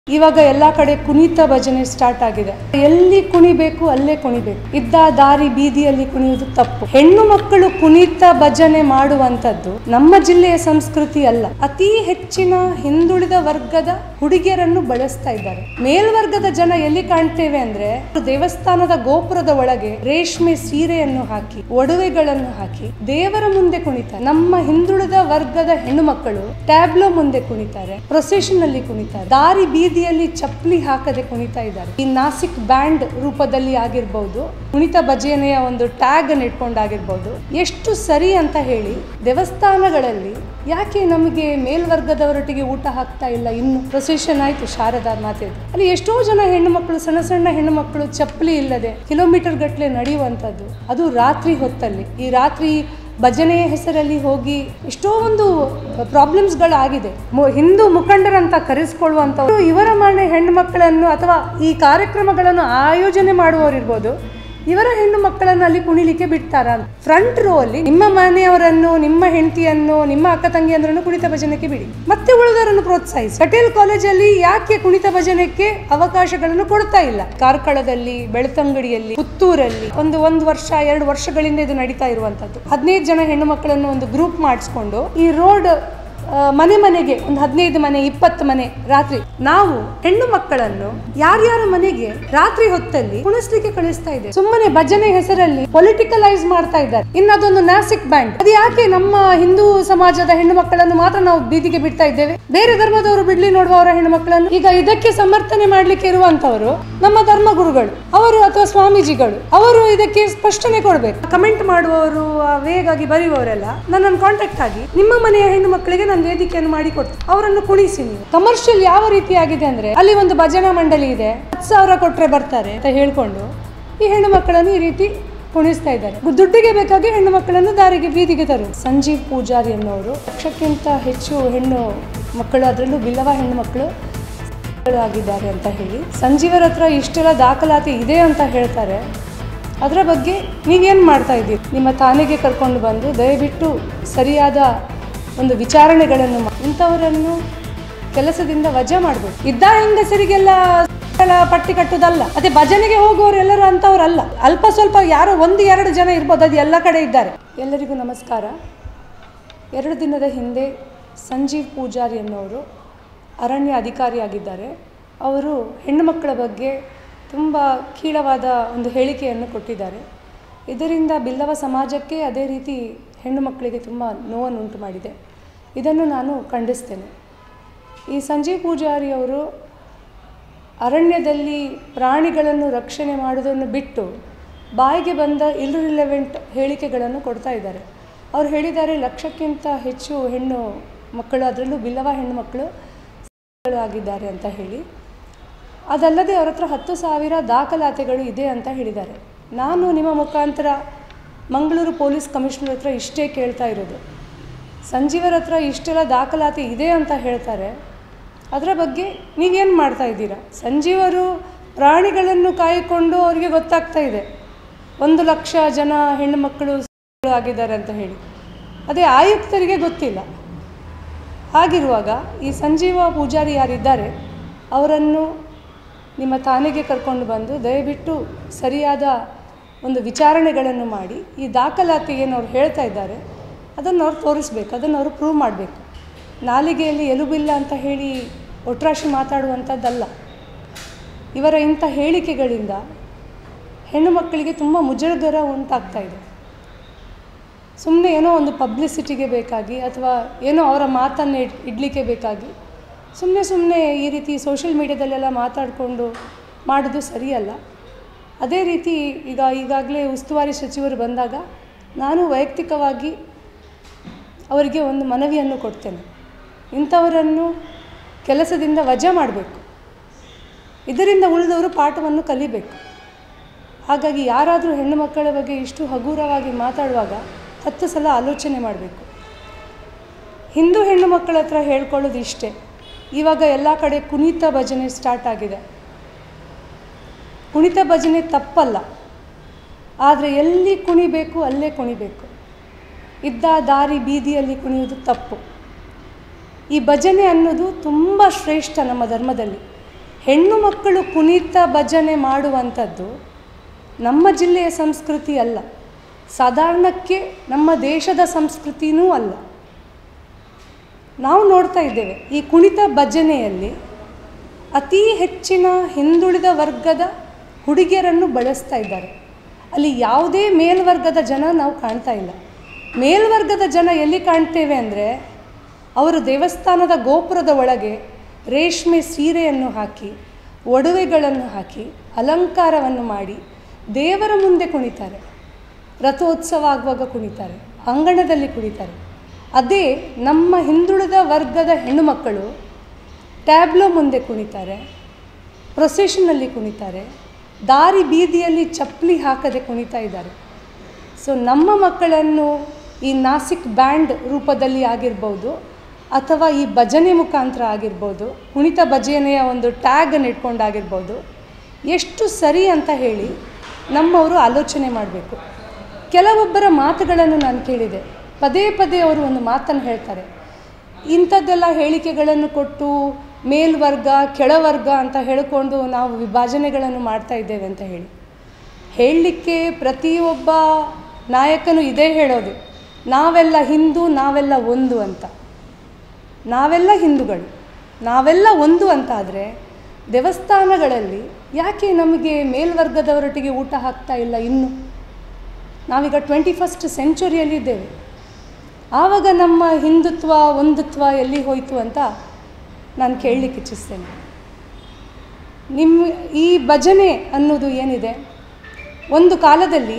ಇವಾಗ ಎಲ್ಲ ಕಡೆ ಕುಣಿತ ಭಜನೆ ಸ್ಟಾರ್ಟ್ ಆಗಿದೆ ಎಲ್ಲಿ ಕುಣಿಬೇಕು ಅಲ್ಲೇ ಕುಣಿಬೇಕು ಇದ್ದ ದಾರಿ ಬೀದಿಯಲ್ಲಿ ಕುಣಿಯುವುದು ತಪ್ಪು ಹೆಣ್ಣು ಮಕ್ಕಳು ಕುಣಿತ ಭಜನೆ ಮಾಡುವಂತದ್ದು ನಮ್ಮ ಜಿಲ್ಲೆಯ ಸಂಸ್ಕೃತಿ ಅಲ್ಲ ಅತಿ ಹೆಚ್ಚಿನ ಹಿಂದುಳಿದ ವರ್ಗದ ಹುಡುಗಿಯರನ್ನು ಬಳಸ್ತಾ ಇದ್ದಾರೆ ಮೇಲ್ವರ್ಗದ ಜನ ಎಲ್ಲಿ ಕಾಣ್ತೇವೆ ಅಂದ್ರೆ ದೇವಸ್ಥಾನದ ಗೋಪುರದ ಒಳಗೆ ರೇಷ್ಮೆ ಸೀರೆಯನ್ನು ಹಾಕಿ ಒಡವೆಗಳನ್ನು ಹಾಕಿ ದೇವರ ಮುಂದೆ ಕುಣಿತಾರೆ ನಮ್ಮ ಹಿಂದುಳಿದ ವರ್ಗದ ಹೆಣ್ಣು ಮಕ್ಕಳು ಟ್ಯಾಬ್ಲೋ ಮುಂದೆ ಕುಣಿತಾರೆ ಪ್ರೊಸೆಷನ್ ಅಲ್ಲಿ ಕುಣಿತಾರೆ ದಾರಿ ಬೀದಿಯಲ್ಲಿ ಚಪ್ಪಲಿ ಹಾಕದೆ ಕುಣಿತಾ ಇದ್ದಾರೆ ಈ ನಾಸಿಕ್ ಬ್ಯಾಂಡ್ ರೂಪದಲ್ಲಿ ಆಗಿರ್ಬಹುದು ಕುಣಿತ ಭಜನೆಯ ಒಂದು ಟ್ಯಾಗ್ ಅನ್ನು ಇಟ್ಕೊಂಡಾಗಿರ್ಬಹುದು ಎಷ್ಟು ಸರಿ ಅಂತ ಹೇಳಿ ದೇವಸ್ಥಾನಗಳಲ್ಲಿ ಯಾಕೆ ನಮಗೆ ಮೇಲ್ವರ್ಗದವರೊಟ್ಟಿಗೆ ಊಟ ಹಾಕ್ತಾ ಇಲ್ಲ ಇನ್ನು ಪ್ರೊಸೆಷನ್ ಆಯ್ತು ಶಾರದಾ ಮಾತೆದು ಅಲ್ಲಿ ಎಷ್ಟೋ ಜನ ಹೆಣ್ಣು ಮಕ್ಕಳು ಸಣ್ಣ ಸಣ್ಣ ಹೆಣ್ಣು ಮಕ್ಕಳು ಚಪ್ಪಲಿ ಇಲ್ಲದೆ ಕಿಲೋಮೀಟರ್ ಗಟ್ಟಲೆ ನಡೆಯುವಂಥದ್ದು ಅದು ರಾತ್ರಿ ಹೊತ್ತಲ್ಲಿ ಈ ರಾತ್ರಿ ಭಜನೆ ಹೆಸರಲ್ಲಿ ಹೋಗಿ ಎಷ್ಟೋ ಒಂದು ಪ್ರಾಬ್ಲಮ್ಸ್ಗಳಾಗಿದೆ ಮು- ಹಿಂದೂ ಮುಖಂಡರಂತ ಕರೆಸ್ಕೊಳ್ಳುವಂಥವ್ರು ಇವರ ಮನೆ ಹೆಣ್ಣು ಮಕ್ಕಳನ್ನು ಅಥವಾ ಈ ಕಾರ್ಯಕ್ರಮಗಳನ್ನು ಆಯೋಜನೆ ಮಾಡುವವರಿರ್ಬೋದು ಇವರ ಹೆಣ್ಣು ಮಕ್ಕಳನ್ನು ಅಲ್ಲಿ ಕುಣಿಲಿಕ್ಕೆ ಬಿಡ್ತಾರ ಅಂತ ಫ್ರಂಟ್ ರೋ ಅಲ್ಲಿ ನಿಮ್ಮ ಮನೆಯವರನ್ನು ನಿಮ್ಮ ಹೆಂಡತಿಯನ್ನು ನಿಮ್ಮ ಅಕ್ಕ ತಂಗಿಯಂದ್ರನ್ನು ಕುಣಿತ ಭಜನೆಗೆ ಬಿಡಿ ಮತ್ತೆ ಉಳಿದವರನ್ನು ಪ್ರೋತ್ಸಾಹಿಸಿ ಪಟೇಲ್ ಕಾಲೇಜಲ್ಲಿ ಯಾಕೆ ಕುಣಿತ ಭಜನೆಗೆ ಅವಕಾಶಗಳನ್ನು ಕೊಡ್ತಾ ಇಲ್ಲ ಕಾರ್ಕಳದಲ್ಲಿ ಬೆಳ್ತಂಗಡಿಯಲ್ಲಿ ಪುತ್ತೂರಲ್ಲಿ ಒಂದು ಒಂದು ವರ್ಷ ಎರಡು ವರ್ಷಗಳಿಂದ ಇದು ನಡೀತಾ ಇರುವಂತದ್ದು ಹದಿನೈದು ಜನ ಹೆಣ್ಣು ಮಕ್ಕಳನ್ನು ಒಂದು ಗ್ರೂಪ್ ಮಾಡಿಸ್ಕೊಂಡು ಈ ರೋಡ್ ಆ, ಮನೆ ಮನೆಗೆ ಒಂದು ಹದಿನೈದು ಮನೆ ಇಪ್ಪತ್ತು ಮನೆ ರಾತ್ರಿ ನಾವು ಹೆಣ್ಣು ಮಕ್ಕಳನ್ನು ಯಾರ್ಯಾರ ಮನೆಗೆ ರಾತ್ರಿ ಹೊತ್ತಲ್ಲಿ ಕುಣಿಸ್ಲಿಕ್ಕೆ ಕಳಿಸ್ತಾ ಇದೆ ಸುಮ್ಮನೆ ಭಜನೆ ಹೆಸರಲ್ಲಿ ಪೊಲಿಟಿಕಲೈಸ್ ಮಾಡ್ತಾ ಇದ್ದಾರೆ ಇನ್ನು ಅದೊಂದು ನಾಸಿಕ್ ಬ್ಯಾಂಡ್ ಅದು ಯಾಕೆ ನಮ್ಮ ಹಿಂದೂ ಸಮಾಜದ ಹೆಣ್ಣು ಮಕ್ಕಳನ್ನು ಮಾತ್ರ ನಾವು ಬೀದಿಗೆ ಬಿಡ್ತಾ ಇದ್ದೇವೆ ಬೇರೆ ಧರ್ಮದವರು ಬಿಡ್ಲಿ ನೋಡುವ ಅವರ ಹೆಣ್ಣು ಮಕ್ಕಳನ್ನು ಈಗ ಇದಕ್ಕೆ ಸಮರ್ಥನೆ ಮಾಡ್ಲಿಕ್ಕೆ ಇರುವಂತವರು ನಮ್ಮ ಧರ್ಮಗುರುಗಳು ಅವರು ಅಥವಾ ಸ್ವಾಮೀಜಿಗಳು ಅವರು ಇದಕ್ಕೆ ಸ್ಪಷ್ಟನೆ ಕೊಡ್ಬೇಕು ಕಮೆಂಟ್ ಮಾಡುವವರು ಆ ವೇಗಾಗಿ ಬರೆಯುವವರೆಲ್ಲ ನನ್ನನ್ನು ಕಾಂಟ್ಯಾಕ್ಟ್ ಆಗಿ ನಿಮ್ಮ ಮನೆಯ ಹೆಣ್ಣು ಮಕ್ಕಳಿಗೆ ನಾನು ವೇದಿಕೆಯನ್ನು ಮಾಡಿ ಕೊಡ್ತೀನಿ ಅವರನ್ನು ಕುಣಿಸಿ ನೀವು ಕಮರ್ಷಿಯಲ್ ಯಾವ ರೀತಿ ಆಗಿದೆ ಅಂದ್ರೆ ಅಲ್ಲಿ ಒಂದು ಭಜನಾ ಮಂಡಳಿ ಇದೆ ಹತ್ತು ಸಾವಿರ ಕೊಟ್ರೆ ಬರ್ತಾರೆ ಅಂತ ಹೇಳ್ಕೊಂಡು ಈ ಹೆಣ್ಣು ಮಕ್ಕಳನ್ನು ಈ ರೀತಿ ಕುಣಿಸ್ತಾ ಇದ್ದಾರೆ ದುಡ್ಡಿಗೆ ಬೇಕಾಗಿ ಹೆಣ್ಣು ಮಕ್ಕಳನ್ನು ದಾರಿಗೆ ಬೀದಿಗೆ ತರು ಸಂಜೀವ್ ಪೂಜಾರಿ ಅನ್ನೋರು ಲಕ್ಷಕ್ಕಿಂತ ಹೆಚ್ಚು ಹೆಣ್ಣು ಮಕ್ಕಳು ಅದರಲ್ಲೂ ಬಿಲ್ಲವ ಹೆಣ್ಣು ಮಕ್ಕಳು ಆಗಿದ್ದಾರೆ ಅಂತ ಹೇಳಿ ಸಂಜೀವರ ಹತ್ರ ಇಷ್ಟೆಲ್ಲ ದಾಖಲಾತಿ ಇದೆ ಅಂತ ಹೇಳ್ತಾರೆ ಅದರ ಬಗ್ಗೆ ನೀವೇನು ಮಾಡ್ತಾ ಇದ್ದೀರಿ ನಿಮ್ಮ ತಾನೆಗೆ ಕರ್ಕೊಂಡು ಬಂದು ದಯವಿಟ್ಟು ಸರಿಯಾದ ಒಂದು ವಿಚಾರಣೆಗಳನ್ನು ಮಾ- ಇಂಥವರನ್ನು ಕೆಲಸದಿಂದ ವಜಾ ಮಾಡಬೇಕು ಇದ್ದ ಹೆಂಗಸರಿಗೆಲ್ಲ ಎಲ್ಲ ಪಟ್ಟಿ ಕಟ್ಟುದಲ್ಲ ಅದೇ ಭಜನೆಗೆ ಹೋಗುವವರೆಲ್ಲರೂ ಅಂಥವ್ರಲ್ಲ ಅಲ್ಪ ಸ್ವಲ್ಪ ಯಾರೋ ಒಂದು ಎರಡು ಜನ ಇರ್ಬೋದು ಅದು ಎಲ್ಲ ಕಡೆ ಇದ್ದಾರೆ ಎಲ್ಲರಿಗೂ ನಮಸ್ಕಾರ ಎರಡು ದಿನದ ಹಿಂದೆ ಸಂಜೀವ್ ಪೂಜಾರಿ ಅನ್ನೋರು ಅರಣ್ಯ ಅಧಿಕಾರಿಯಾಗಿದ್ದಾರೆ ಅವರು ಹೆಣ್ಣು ಮಕ್ಕಳ ಬಗ್ಗೆ ತುಂಬ ಕೀಳವಾದ ಒಂದು ಹೇಳಿಕೆಯನ್ನು ಕೊಟ್ಟಿದ್ದಾರೆ ಇದರಿಂದ ಬಿಲ್ಲವ ಸಮಾಜಕ್ಕೆ ಅದೇ ರೀತಿ ಹೆಣ್ಣು ಮಕ್ಕಳಿಗೆ ತುಂಬ ನೋವನ್ನು ಉಂಟು ಮಾಡಿದೆ ಇದನ್ನು ನಾನು ಖಂಡಿಸ್ತೇನೆ ಈ ಸಂಜೀವ್ ಪೂಜಾರಿ ಅವರು ಅರಣ್ಯದಲ್ಲಿ ಪ್ರಾಣಿಗಳನ್ನು ರಕ್ಷಣೆ ಮಾಡೋದನ್ನು ಬಿಟ್ಟು ಬಾಯಿಗೆ ಬಂದ ಇರ್ರಿಲೆವೆಂಟ್ ಹೇಳಿಕೆಗಳನ್ನು ಕೊಡ್ತಾ ಇದ್ದಾರೆ ಅವ್ರು ಹೇಳಿದ್ದಾರೆ ಲಕ್ಷಕ್ಕಿಂತ ಹೆಚ್ಚು ಹೆಣ್ಣು ಮಕ್ಕಳು ಅದರಲ್ಲೂ ಬಿಲ್ಲವ ಹೆಣ್ಣು ಮಕ್ಕಳು ಆಗಿದ್ದಾರೆ ಅಂತ ಹೇಳಿ ಅದಲ್ಲದೆ ಅವ್ರ ಹತ್ರ ಹತ್ತು ಸಾವಿರ ದಾಖಲಾತಿಗಳು ಇದೆ ಅಂತ ಹೇಳಿದ್ದಾರೆ ನಾನು ನಿಮ್ಮ ಮುಖಾಂತರ ಮಂಗಳೂರು ಪೊಲೀಸ್ ಕಮಿಷನರ್ ಹತ್ರ ಇಷ್ಟೇ ಕೇಳ್ತಾ ಇರೋದು ಸಂಜೀವರ ಹತ್ರ ಇಷ್ಟೆಲ್ಲ ದಾಖಲಾತಿ ಇದೆ ಅಂತ ಹೇಳ್ತಾರೆ ಅದರ ಬಗ್ಗೆ ನೀವೇನು ಮಾಡ್ತಾ ಇದ್ದೀರಾ ಸಂಜೀವರು ಪ್ರಾಣಿಗಳನ್ನು ಕಾಯ್ಕೊಂಡು ಅವರಿಗೆ ಗೊತ್ತಾಗ್ತಾ ಇದೆ ಒಂದು ಲಕ್ಷ ಜನ ಹೆಣ್ಣು ಮಕ್ಕಳು ಆಗಿದ್ದಾರೆ ಅಂತ ಹೇಳಿ ಅದೇ ಆಯುಕ್ತರಿಗೆ ಗೊತ್ತಿಲ್ಲ ಹಾಗಿರುವಾಗ ಈ ಸಂಜೀವ ಪೂಜಾರಿ ಯಾರಿದ್ದಾರೆ ಅವರನ್ನು ನಿಮ್ಮ ತಾನೆಗೆ ಕರ್ಕೊಂಡು ಬಂದು ದಯವಿಟ್ಟು ಸರಿಯಾದ ಒಂದು ವಿಚಾರಣೆಗಳನ್ನು ಮಾಡಿ ಈ ದಾಖಲಾತಿ ಏನು ಅವ್ರು ಹೇಳ್ತಾ ಇದ್ದಾರೆ ಅದನ್ನು ಅವ್ರು ತೋರಿಸ್ಬೇಕು ಅದನ್ನು ಅವರು ಪ್ರೂವ್ ಮಾಡಬೇಕು ನಾಲಿಗೆಯಲ್ಲಿ ಎಲುಬಿಲ್ಲ ಅಂತ ಹೇಳಿ ಒಟ್ರಾಶಿ ಮಾತಾಡುವಂಥದ್ದಲ್ಲ ಇವರ ಇಂಥ ಹೇಳಿಕೆಗಳಿಂದ ಹೆಣ್ಣು ಮಕ್ಕಳಿಗೆ ತುಂಬ ಮುಜುಗರ ಉಂಟಾಗ್ತಾ ಇದೆ ಸುಮ್ಮನೆ ಏನೋ ಒಂದು ಪಬ್ಲಿಸಿಟಿಗೆ ಬೇಕಾಗಿ ಅಥವಾ ಏನೋ ಅವರ ಮಾತನ್ನು ಇಡ್ ಇಡಲಿಕ್ಕೆ ಬೇಕಾಗಿ ಸುಮ್ಮನೆ ಸುಮ್ಮನೆ ಈ ರೀತಿ ಸೋಷಿಯಲ್ ಮೀಡ್ಯಾದಲ್ಲೆಲ್ಲ ಮಾತಾಡಿಕೊಂಡು ಮಾಡೋದು ಸರಿಯಲ್ಲ ಅದೇ ರೀತಿ ಈಗ ಈಗಾಗಲೇ ಉಸ್ತುವಾರಿ ಸಚಿವರು ಬಂದಾಗ ನಾನು ವೈಯಕ್ತಿಕವಾಗಿ ಅವರಿಗೆ ಒಂದು ಮನವಿಯನ್ನು ಕೊಡ್ತೇನೆ ಇಂಥವರನ್ನು ಕೆಲಸದಿಂದ ವಜಾ ಮಾಡಬೇಕು ಇದರಿಂದ ಉಳಿದವರು ಪಾಠವನ್ನು ಕಲಿಬೇಕು ಹಾಗಾಗಿ ಯಾರಾದರೂ ಹೆಣ್ಣು ಮಕ್ಕಳ ಬಗ್ಗೆ ಇಷ್ಟು ಹಗುರವಾಗಿ ಮಾತಾಡುವಾಗ ಹತ್ತು ಸಲ ಆಲೋಚನೆ ಮಾಡಬೇಕು ಹಿಂದೂ ಹೆಣ್ಣು ಮಕ್ಕಳ ಹತ್ರ ಹೇಳ್ಕೊಳ್ಳೋದು ಇಷ್ಟೇ ಇವಾಗ ಎಲ್ಲ ಕಡೆ ಕುಣಿತ ಭಜನೆ ಸ್ಟಾರ್ಟ್ ಆಗಿದೆ ಕುಣಿತ ಭಜನೆ ತಪ್ಪಲ್ಲ ಆದರೆ ಎಲ್ಲಿ ಕುಣಿಬೇಕು ಅಲ್ಲೇ ಕುಣಿಬೇಕು ಇದ್ದ ದಾರಿ ಬೀದಿಯಲ್ಲಿ ಕುಣಿಯುವುದು ತಪ್ಪು ಈ ಭಜನೆ ಅನ್ನೋದು ತುಂಬ ಶ್ರೇಷ್ಠ ನಮ್ಮ ಧರ್ಮದಲ್ಲಿ ಹೆಣ್ಣು ಮಕ್ಕಳು ಕುಣಿತ ಭಜನೆ ಮಾಡುವಂಥದ್ದು ನಮ್ಮ ಜಿಲ್ಲೆಯ ಸಂಸ್ಕೃತಿ ಅಲ್ಲ ಸಾಧಾರಣಕ್ಕೆ ನಮ್ಮ ದೇಶದ ಸಂಸ್ಕೃತಿನೂ ಅಲ್ಲ ನಾವು ನೋಡ್ತಾ ಇದ್ದೇವೆ ಈ ಕುಣಿತ ಭಜನೆಯಲ್ಲಿ ಅತಿ ಹೆಚ್ಚಿನ ಹಿಂದುಳಿದ ವರ್ಗದ ಹುಡುಗಿಯರನ್ನು ಬಳಸ್ತಾ ಇದ್ದಾರೆ ಅಲ್ಲಿ ಯಾವುದೇ ಮೇಲ್ವರ್ಗದ ಜನ ನಾವು ಕಾಣ್ತಾ ಇಲ್ಲ ಮೇಲ್ವರ್ಗದ ಜನ ಎಲ್ಲಿ ಕಾಣ್ತೇವೆ ಅಂದರೆ ಅವರು ದೇವಸ್ಥಾನದ ಗೋಪುರದ ಒಳಗೆ ರೇಷ್ಮೆ ಸೀರೆಯನ್ನು ಹಾಕಿ ಒಡವೆಗಳನ್ನು ಹಾಕಿ ಅಲಂಕಾರವನ್ನು ಮಾಡಿ ದೇವರ ಮುಂದೆ ಕುಣಿತಾರೆ ರಥೋತ್ಸವ ಆಗುವಾಗ ಕುಣಿತಾರೆ ಅಂಗಣದಲ್ಲಿ ಕುಣಿತಾರೆ ಅದೇ ನಮ್ಮ ಹಿಂದುಳಿದ ವರ್ಗದ ಹೆಣ್ಣುಮಕ್ಕಳು ಟ್ಯಾಬ್ಲೋ ಮುಂದೆ ಕುಣಿತಾರೆ ಪ್ರೊಸೆಷನಲ್ಲಿ ಕುಣಿತಾರೆ ದಾರಿ ಬೀದಿಯಲ್ಲಿ ಚಪ್ಪಲಿ ಹಾಕದೆ ಕುಣಿತಾ ಇದ್ದಾರೆ ಸೊ ನಮ್ಮ ಮಕ್ಕಳನ್ನು ಈ ನಾಸಿಕ್ ಬ್ಯಾಂಡ್ ರೂಪದಲ್ಲಿ ಆಗಿರ್ಬೋದು ಅಥವಾ ಈ ಭಜನೆ ಮುಖಾಂತರ ಆಗಿರ್ಬೋದು ಕುಣಿತ ಭಜನೆಯ ಒಂದು ಟ್ಯಾಗನ್ನು ಇಟ್ಕೊಂಡಾಗಿರ್ಬೋದು ಎಷ್ಟು ಸರಿ ಅಂತ ಹೇಳಿ ನಮ್ಮವರು ಆಲೋಚನೆ ಮಾಡಬೇಕು ಕೆಲವೊಬ್ಬರ ಮಾತುಗಳನ್ನು ನಾನು ಕೇಳಿದೆ ಪದೇ ಪದೇ ಅವರು ಒಂದು ಮಾತನ್ನು ಹೇಳ್ತಾರೆ ಇಂಥದ್ದೆಲ್ಲ ಹೇಳಿಕೆಗಳನ್ನು ಕೊಟ್ಟು ಮೇಲ್ವರ್ಗ ಕೆಳವರ್ಗ ಅಂತ ಹೇಳಿಕೊಂಡು ನಾವು ವಿಭಾಜನೆಗಳನ್ನು ಮಾಡ್ತಾ ಇದ್ದೇವೆ ಅಂತ ಹೇಳಿ ಹೇಳಲಿಕ್ಕೆ ಪ್ರತಿಯೊಬ್ಬ ನಾಯಕನು ಇದೇ ಹೇಳೋದು ನಾವೆಲ್ಲ ಹಿಂದೂ ನಾವೆಲ್ಲ ಒಂದು ಅಂತ ನಾವೆಲ್ಲ ಹಿಂದೂಗಳು ನಾವೆಲ್ಲ ಒಂದು ಅಂತಾದರೆ ದೇವಸ್ಥಾನಗಳಲ್ಲಿ ಯಾಕೆ ನಮಗೆ ಮೇಲ್ವರ್ಗದವರೊಟ್ಟಿಗೆ ಊಟ ಹಾಕ್ತಾ ಇಲ್ಲ ಇನ್ನು ನಾವೀಗ ಟ್ವೆಂಟಿ ಫಸ್ಟ್ ಸೆಂಚುರಿಯಲ್ಲಿದ್ದೇವೆ ಆವಾಗ ನಮ್ಮ ಹಿಂದುತ್ವ ಒಂದುತ್ವ ಎಲ್ಲಿ ಹೋಯಿತು ಅಂತ ನಾನು ಕೇಳಲಿಕ್ಕೆ ಇಚ್ಛಿಸ್ತೇನೆ ನಿಮ್ಮ ಈ ಭಜನೆ ಅನ್ನೋದು ಏನಿದೆ ಒಂದು ಕಾಲದಲ್ಲಿ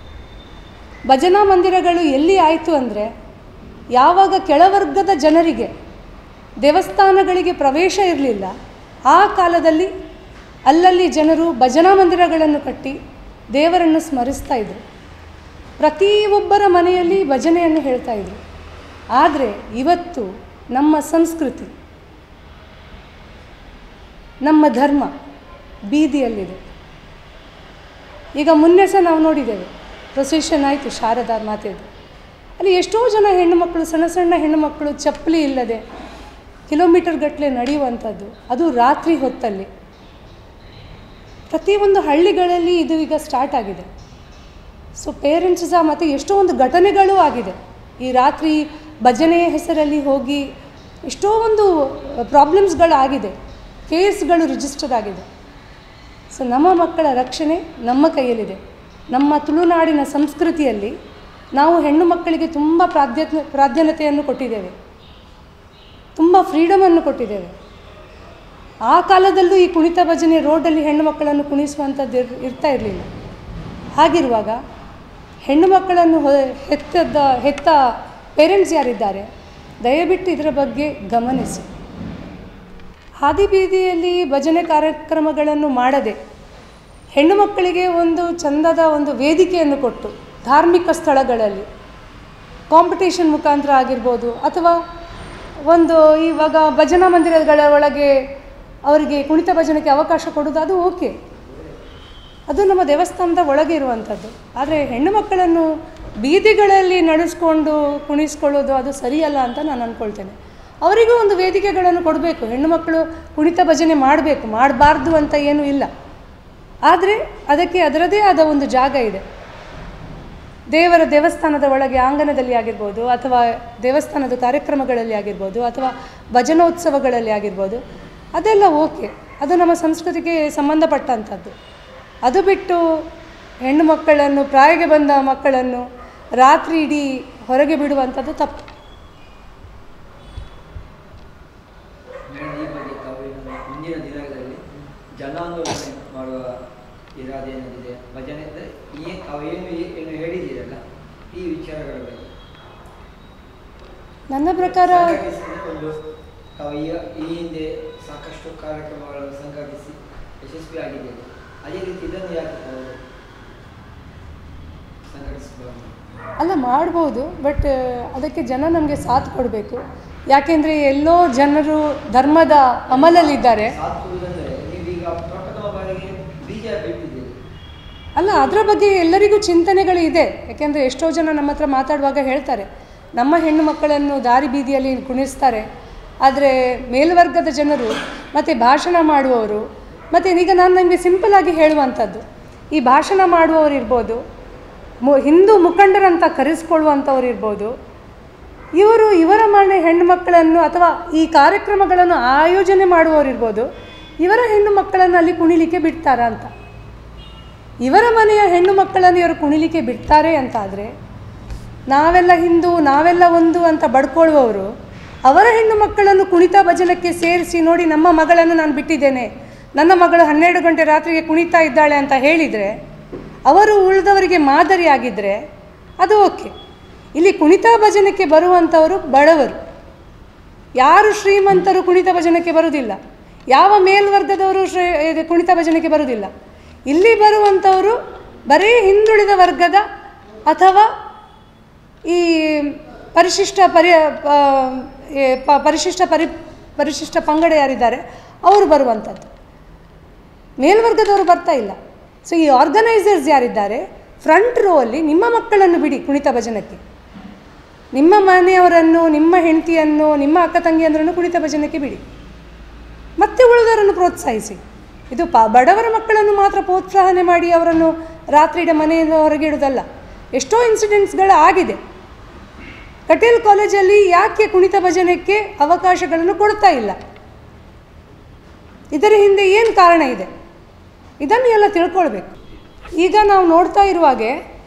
ಭಜನಾ ಮಂದಿರಗಳು ಎಲ್ಲಿ ಆಯಿತು ಅಂದರೆ ಯಾವಾಗ ಕೆಳವರ್ಗದ ಜನರಿಗೆ ದೇವಸ್ಥಾನಗಳಿಗೆ ಪ್ರವೇಶ ಇರಲಿಲ್ಲ ಆ ಕಾಲದಲ್ಲಿ ಅಲ್ಲಲ್ಲಿ ಜನರು ಭಜನಾ ಮಂದಿರಗಳನ್ನು ಕಟ್ಟಿ ದೇವರನ್ನು ಸ್ಮರಿಸ್ತಾ ಇದ್ರು ಪ್ರತಿಯೊಬ್ಬರ ಮನೆಯಲ್ಲಿ ಭಜನೆಯನ್ನು ಹೇಳ್ತಾ ಇದ್ರು ಆದರೆ ಇವತ್ತು ನಮ್ಮ ಸಂಸ್ಕೃತಿ ನಮ್ಮ ಧರ್ಮ ಬೀದಿಯಲ್ಲಿದೆ ಈಗ ಮೊನ್ನೆ ಸಹ ನಾವು ನೋಡಿದ್ದೇವೆ ಪ್ರೊಸೆಷನ್ ಆಯಿತು ಶಾರದಾ ಮಾತೆಯದು ಅಲ್ಲಿ ಎಷ್ಟೋ ಜನ ಹೆಣ್ಣುಮಕ್ಕಳು ಸಣ್ಣ ಸಣ್ಣ ಹೆಣ್ಣುಮಕ್ಕಳು ಚಪ್ಪಲಿ ಇಲ್ಲದೆ ಕಿಲೋಮೀಟರ್ ಗಟ್ಟಲೆ ನಡೆಯುವಂಥದ್ದು ಅದು ರಾತ್ರಿ ಹೊತ್ತಲ್ಲಿ ಪ್ರತಿಯೊಂದು ಹಳ್ಳಿಗಳಲ್ಲಿ ಇದು ಈಗ ಸ್ಟಾರ್ಟ್ ಆಗಿದೆ ಸೊ ಪೇರೆಂಟ್ಸ್ ಸಹ ಮತ್ತು ಎಷ್ಟೋ ಒಂದು ಘಟನೆಗಳೂ ಆಗಿದೆ ಈ ರಾತ್ರಿ ಭಜನೆ ಹೆಸರಲ್ಲಿ ಹೋಗಿ ಎಷ್ಟೋ ಒಂದು ಪ್ರಾಬ್ಲಮ್ಸ್ಗಳು ಆಗಿದೆ ಕೇಸ್ಗಳು ರಿಜಿಸ್ಟರ್ ಆಗಿದೆ ಸೊ ನಮ್ಮ ಮಕ್ಕಳ ರಕ್ಷಣೆ ನಮ್ಮ ಕೈಯಲ್ಲಿದೆ ನಮ್ಮ ತುಳುನಾಡಿನ ಸಂಸ್ಕೃತಿಯಲ್ಲಿ ನಾವು ಹೆಣ್ಣು ಮಕ್ಕಳಿಗೆ ತುಂಬ ಪ್ರಾಧ್ಯ ಪ್ರಾಧಾನ್ಯತೆಯನ್ನು ಕೊಟ್ಟಿದ್ದೇವೆ ತುಂಬ ಫ್ರೀಡಮನ್ನು ಕೊಟ್ಟಿದ್ದೇವೆ ಆ ಕಾಲದಲ್ಲೂ ಈ ಕುಣಿತ ಭಜನೆ ರೋಡಲ್ಲಿ ಹೆಣ್ಣು ಮಕ್ಕಳನ್ನು ಕುಣಿಸುವಂಥದ್ದು ಇರ್ ಇರ್ತಾ ಇರಲಿಲ್ಲ ಹಾಗಿರುವಾಗ ಹೆಣ್ಣು ಮಕ್ಕಳನ್ನು ಹೊ ಹೆತ್ತದ ಹೆತ್ತ ಪೇರೆಂಟ್ಸ್ ಯಾರಿದ್ದಾರೆ ದಯವಿಟ್ಟು ಇದರ ಬಗ್ಗೆ ಗಮನಿಸಿ ಹಾದಿ ಬೀದಿಯಲ್ಲಿ ಭಜನೆ ಕಾರ್ಯಕ್ರಮಗಳನ್ನು ಮಾಡದೆ ಹೆಣ್ಣು ಮಕ್ಕಳಿಗೆ ಒಂದು ಚಂದದ ಒಂದು ವೇದಿಕೆಯನ್ನು ಕೊಟ್ಟು ಧಾರ್ಮಿಕ ಸ್ಥಳಗಳಲ್ಲಿ ಕಾಂಪಿಟೇಷನ್ ಮುಖಾಂತರ ಆಗಿರ್ಬೋದು ಅಥವಾ ಒಂದು ಇವಾಗ ಭಜನಾ ಮಂದಿರಗಳ ಒಳಗೆ ಅವರಿಗೆ ಕುಣಿತ ಭಜನೆಗೆ ಅವಕಾಶ ಕೊಡೋದು ಅದು ಓಕೆ ಅದು ನಮ್ಮ ದೇವಸ್ಥಾನದ ಒಳಗೆ ಇರುವಂಥದ್ದು ಆದರೆ ಹೆಣ್ಣು ಮಕ್ಕಳನ್ನು ಬೀದಿಗಳಲ್ಲಿ ನಡೆಸ್ಕೊಂಡು ಕುಣಿಸ್ಕೊಳ್ಳೋದು ಅದು ಸರಿಯಲ್ಲ ಅಂತ ನಾನು ಅಂದ್ಕೊಳ್ತೇನೆ ಅವರಿಗೂ ಒಂದು ವೇದಿಕೆಗಳನ್ನು ಕೊಡಬೇಕು ಹೆಣ್ಣು ಮಕ್ಕಳು ಕುಣಿತ ಭಜನೆ ಮಾಡಬೇಕು ಮಾಡಬಾರ್ದು ಅಂತ ಏನೂ ಇಲ್ಲ ಆದರೆ ಅದಕ್ಕೆ ಅದರದೇ ಆದ ಒಂದು ಜಾಗ ಇದೆ ದೇವರ ದೇವಸ್ಥಾನದ ಒಳಗೆ ಆಂಗಣದಲ್ಲಿ ಆಗಿರ್ಬೋದು ಅಥವಾ ದೇವಸ್ಥಾನದ ಕಾರ್ಯಕ್ರಮಗಳಲ್ಲಿ ಆಗಿರ್ಬೋದು ಅಥವಾ ಭಜನೋತ್ಸವಗಳಲ್ಲಿ ಆಗಿರ್ಬೋದು ಅದೆಲ್ಲ ಓಕೆ ಅದು ನಮ್ಮ ಸಂಸ್ಕೃತಿಗೆ ಸಂಬಂಧಪಟ್ಟಂಥದ್ದು ಅದು ಬಿಟ್ಟು ಹೆಣ್ಣು ಮಕ್ಕಳನ್ನು ಪ್ರಾಯಗೆ ಬಂದ ಮಕ್ಕಳನ್ನು ರಾತ್ರಿ ಇಡೀ ಹೊರಗೆ ಬಿಡುವಂಥದ್ದು ತಪ್ಪು ಮೇಡಮ್ ಈ ಬಗ್ಗೆ ತಾವು ಏನು ಮುಂದಿನ ದಿನಗಳಲ್ಲಿ ಜನಾಂದೋಲನ ಮಾಡುವ ಇರಾದೆ ಏನಿದೆ ಭಜನೆ ಅಂದರೆ ಈ ತಾವು ಏನು ಈ- ಏನು ಹೇಳಿದ್ದೀರಲ್ಲ ಈ ವಿಚಾರಗಳ ಬಗ್ಗೆ ನನ್ನ ಪ್ರಕಾರ ಸಂಘಟಿಸಿದ ಒಂದು ತಾವು ಈ ಈ ಹಿಂದೆ ಸಾಕಷ್ಟು ಕಾರ್ಯಕ್ರಮಗಳನ್ನು ಸಂಘಟಿಸಿ ಯಶಸ್ವಿಯಾಗಿದ್ದೇವೆ ಅದೇ ರೀತಿ ಇದನ್ನು ಯಾಕೆ ತಾವು ಸಂಘಟಿಸಬಾರದು ಅಲ್ಲ ಮಾಡ್ಬೋದು ಬಟ್ ಅದಕ್ಕೆ ಜನ ನಮಗೆ ಸಾಥ್ ಕೊಡಬೇಕು ಯಾಕೆಂದರೆ ಎಲ್ಲೋ ಜನರು ಧರ್ಮದ ಅಮಲಲ್ಲಿದ್ದಾರೆ ಸಾಥ್ ಕೊಡುವುದಂದರೆ ನೀವೀಗ ಪ್ರಪ್ರಥಮ ಬಾರಿಗೆ ಬೀಜ ಬಿಟ್ಟಿದ್ದೀರಿ ಅಲ್ಲ ಅದರ ಬಗ್ಗೆ ಎಲ್ಲರಿಗೂ ಚಿಂತನೆಗಳು ಇದೆ ಯಾಕೆಂದರೆ ಎಷ್ಟೋ ಜನ ನಮ್ಮ ಹತ್ರ ಮಾತಾಡುವಾಗ ಹೇಳ್ತಾರೆ ನಮ್ಮ ಹೆಣ್ಣು ಮಕ್ಕಳನ್ನು ದಾರಿ ಬೀದಿಯಲ್ಲಿ ಕುಣಿಸ್ತಾರೆ ಆದರೆ ಮೇಲ್ವರ್ಗದ ಜನರು ಮತ್ತು ಭಾಷಣ ಮಾಡುವವರು ಮತ್ತು ಈಗ ನಾನು ನಿಮಗೆ ಸಿಂಪಲಾಗಿ ಹೇಳುವಂಥದ್ದು ಈ ಭಾಷಣ ಮಾಡುವವರು ಇರ್ಬೋದು ಮು ಹಿಂದೂ ಮುಖಂಡರಂತ ಕರೆಸ್ಕೊಳ್ಳುವಂಥವ್ರು ಇರ್ಬೋದು ಇವರು ಇವರ ಮನೆ ಹೆಣ್ಣು ಮಕ್ಕಳನ್ನು ಅಥವಾ ಈ ಕಾರ್ಯಕ್ರಮಗಳನ್ನು ಆಯೋಜನೆ ಮಾಡುವವರು ಇರ್ಬೋದು ಇವರ ಹೆಣ್ಣು ಮಕ್ಕಳನ್ನು ಅಲ್ಲಿ ಕುಣಿಲಿಕ್ಕೆ ಬಿಡ್ತಾರಾ ಅಂತ ಇವರ ಮನೆಯ ಹೆಣ್ಣು ಮಕ್ಕಳನ್ನು ಇವರು ಕುಣಿಲಿಕ್ಕೆ ಬಿಡ್ತಾರೆ ಅಂತಾದರೆ ನಾವೆಲ್ಲ ಹಿಂದೂ ನಾವೆಲ್ಲ ಒಂದು ಅಂತ ಬಡ್ಕೊಳ್ಳುವವರು ಅವರ ಹೆಣ್ಣು ಮಕ್ಕಳನ್ನು ಕುಣಿತ ಭಜನಕ್ಕೆ ಸೇರಿಸಿ ನೋಡಿ ನಮ್ಮ ಮಗಳನ್ನು ನಾನು ಬಿಟ್ಟಿದ್ದೇನೆ ನನ್ನ ಮಗಳು ಹನ್ನೆರಡು ಗಂಟೆ ರಾತ್ರಿಗೆ ಕುಣಿತಾ ಇದ್ದಾಳೆ ಅಂತ ಹೇಳಿದರೆ ಅವರು ಉಳಿದವರಿಗೆ ಮಾದರಿಯಾಗಿದ್ದರೆ ಅದು ಓಕೆ ಇಲ್ಲಿ ಕುಣಿತ ಭಜನಕ್ಕೆ ಬರುವಂಥವರು ಬಡವರು ಯಾರು ಶ್ರೀಮಂತರು ಕುಣಿತ ಭಜನಕ್ಕೆ ಬರುವುದಿಲ್ಲ ಯಾವ ಮೇಲ್ವರ್ಗದವರು ಶ್ರೀ ಇದು ಕುಣಿತ ಭಜನಕ್ಕೆ ಬರುವುದಿಲ್ಲ ಇಲ್ಲಿ ಬರುವಂಥವರು ಬರೀ ಹಿಂದುಳಿದ ವರ್ಗದ ಅಥವಾ ಈ ಪರಿಶಿಷ್ಟ ಪರಿ ಪ- ಏ, ಪ- ಪರಿಶಿಷ್ಟ ಪರಿ ಪರಿಶಿಷ್ಟ ಪಂಗಡ ಯಾರಿದ್ದಾರೆ ಅವರು ಬರುವಂಥದ್ದು ಮೇಲ್ವರ್ಗದವರು ಬರ್ತಾ ಇಲ್ಲ ಸೊ ಈ ಆರ್ಗನೈಸರ್ಸ್ ಯಾರಿದ್ದಾರೆ ಫ್ರಂಟ್ ರೋ ಅಲ್ಲಿ ನಿಮ್ಮ ಮಕ್ಕಳನ್ನು ಬಿಡಿ ಕುಣಿತ ಭಜನಕ್ಕೆ ನಿಮ್ಮ ಮನೆಯವರನ್ನು ನಿಮ್ಮ ಹೆಂಡತಿಯನ್ನು ನಿಮ್ಮ ಅಕ್ಕ ತಂಗಿಯಂದ್ರನ್ನು ಕುಣಿತ ಭಜನಕ್ಕೆ ಬಿಡಿ ಮತ್ತೆ ಉಳಿದವರನ್ನು ಪ್ರೋತ್ಸಾಹಿಸಿ ಇದು ಪ ಬಡವರ ಮಕ್ಕಳನ್ನು ಮಾತ್ರ ಪ್ರೋತ್ಸಾಹನೆ ಮಾಡಿ ಅವರನ್ನು ರಾತ್ರಿ ಇಡೀ ಮನೆಯಿಂದ ಹೊರಗೆ ಇಡೋದಲ್ಲ ಎಷ್ಟೋ ಇನ್ಸಿಡೆಂಟ್ಸ್ಗಳು ಆಗಿದೆ ಕಟೀಲ್ ಕಾಲೇಜಲ್ಲಿ ಯಾಕೆ ಕುಣಿತ ಭಜನಕ್ಕೆ ಅವಕಾಶಗಳನ್ನು ಕೊಡ್ತಾ ಇಲ್ಲ ಇದರ ಹಿಂದೆ ಏನು ಕಾರಣ ಇದೆ ಇದನ್ನು ಎಲ್ಲ ತಿಳ್ಕೊಳ್ಬೇಕು ಈಗ ನಾವು ನೋಡ್ತಾ ಇರುವಾಗೆ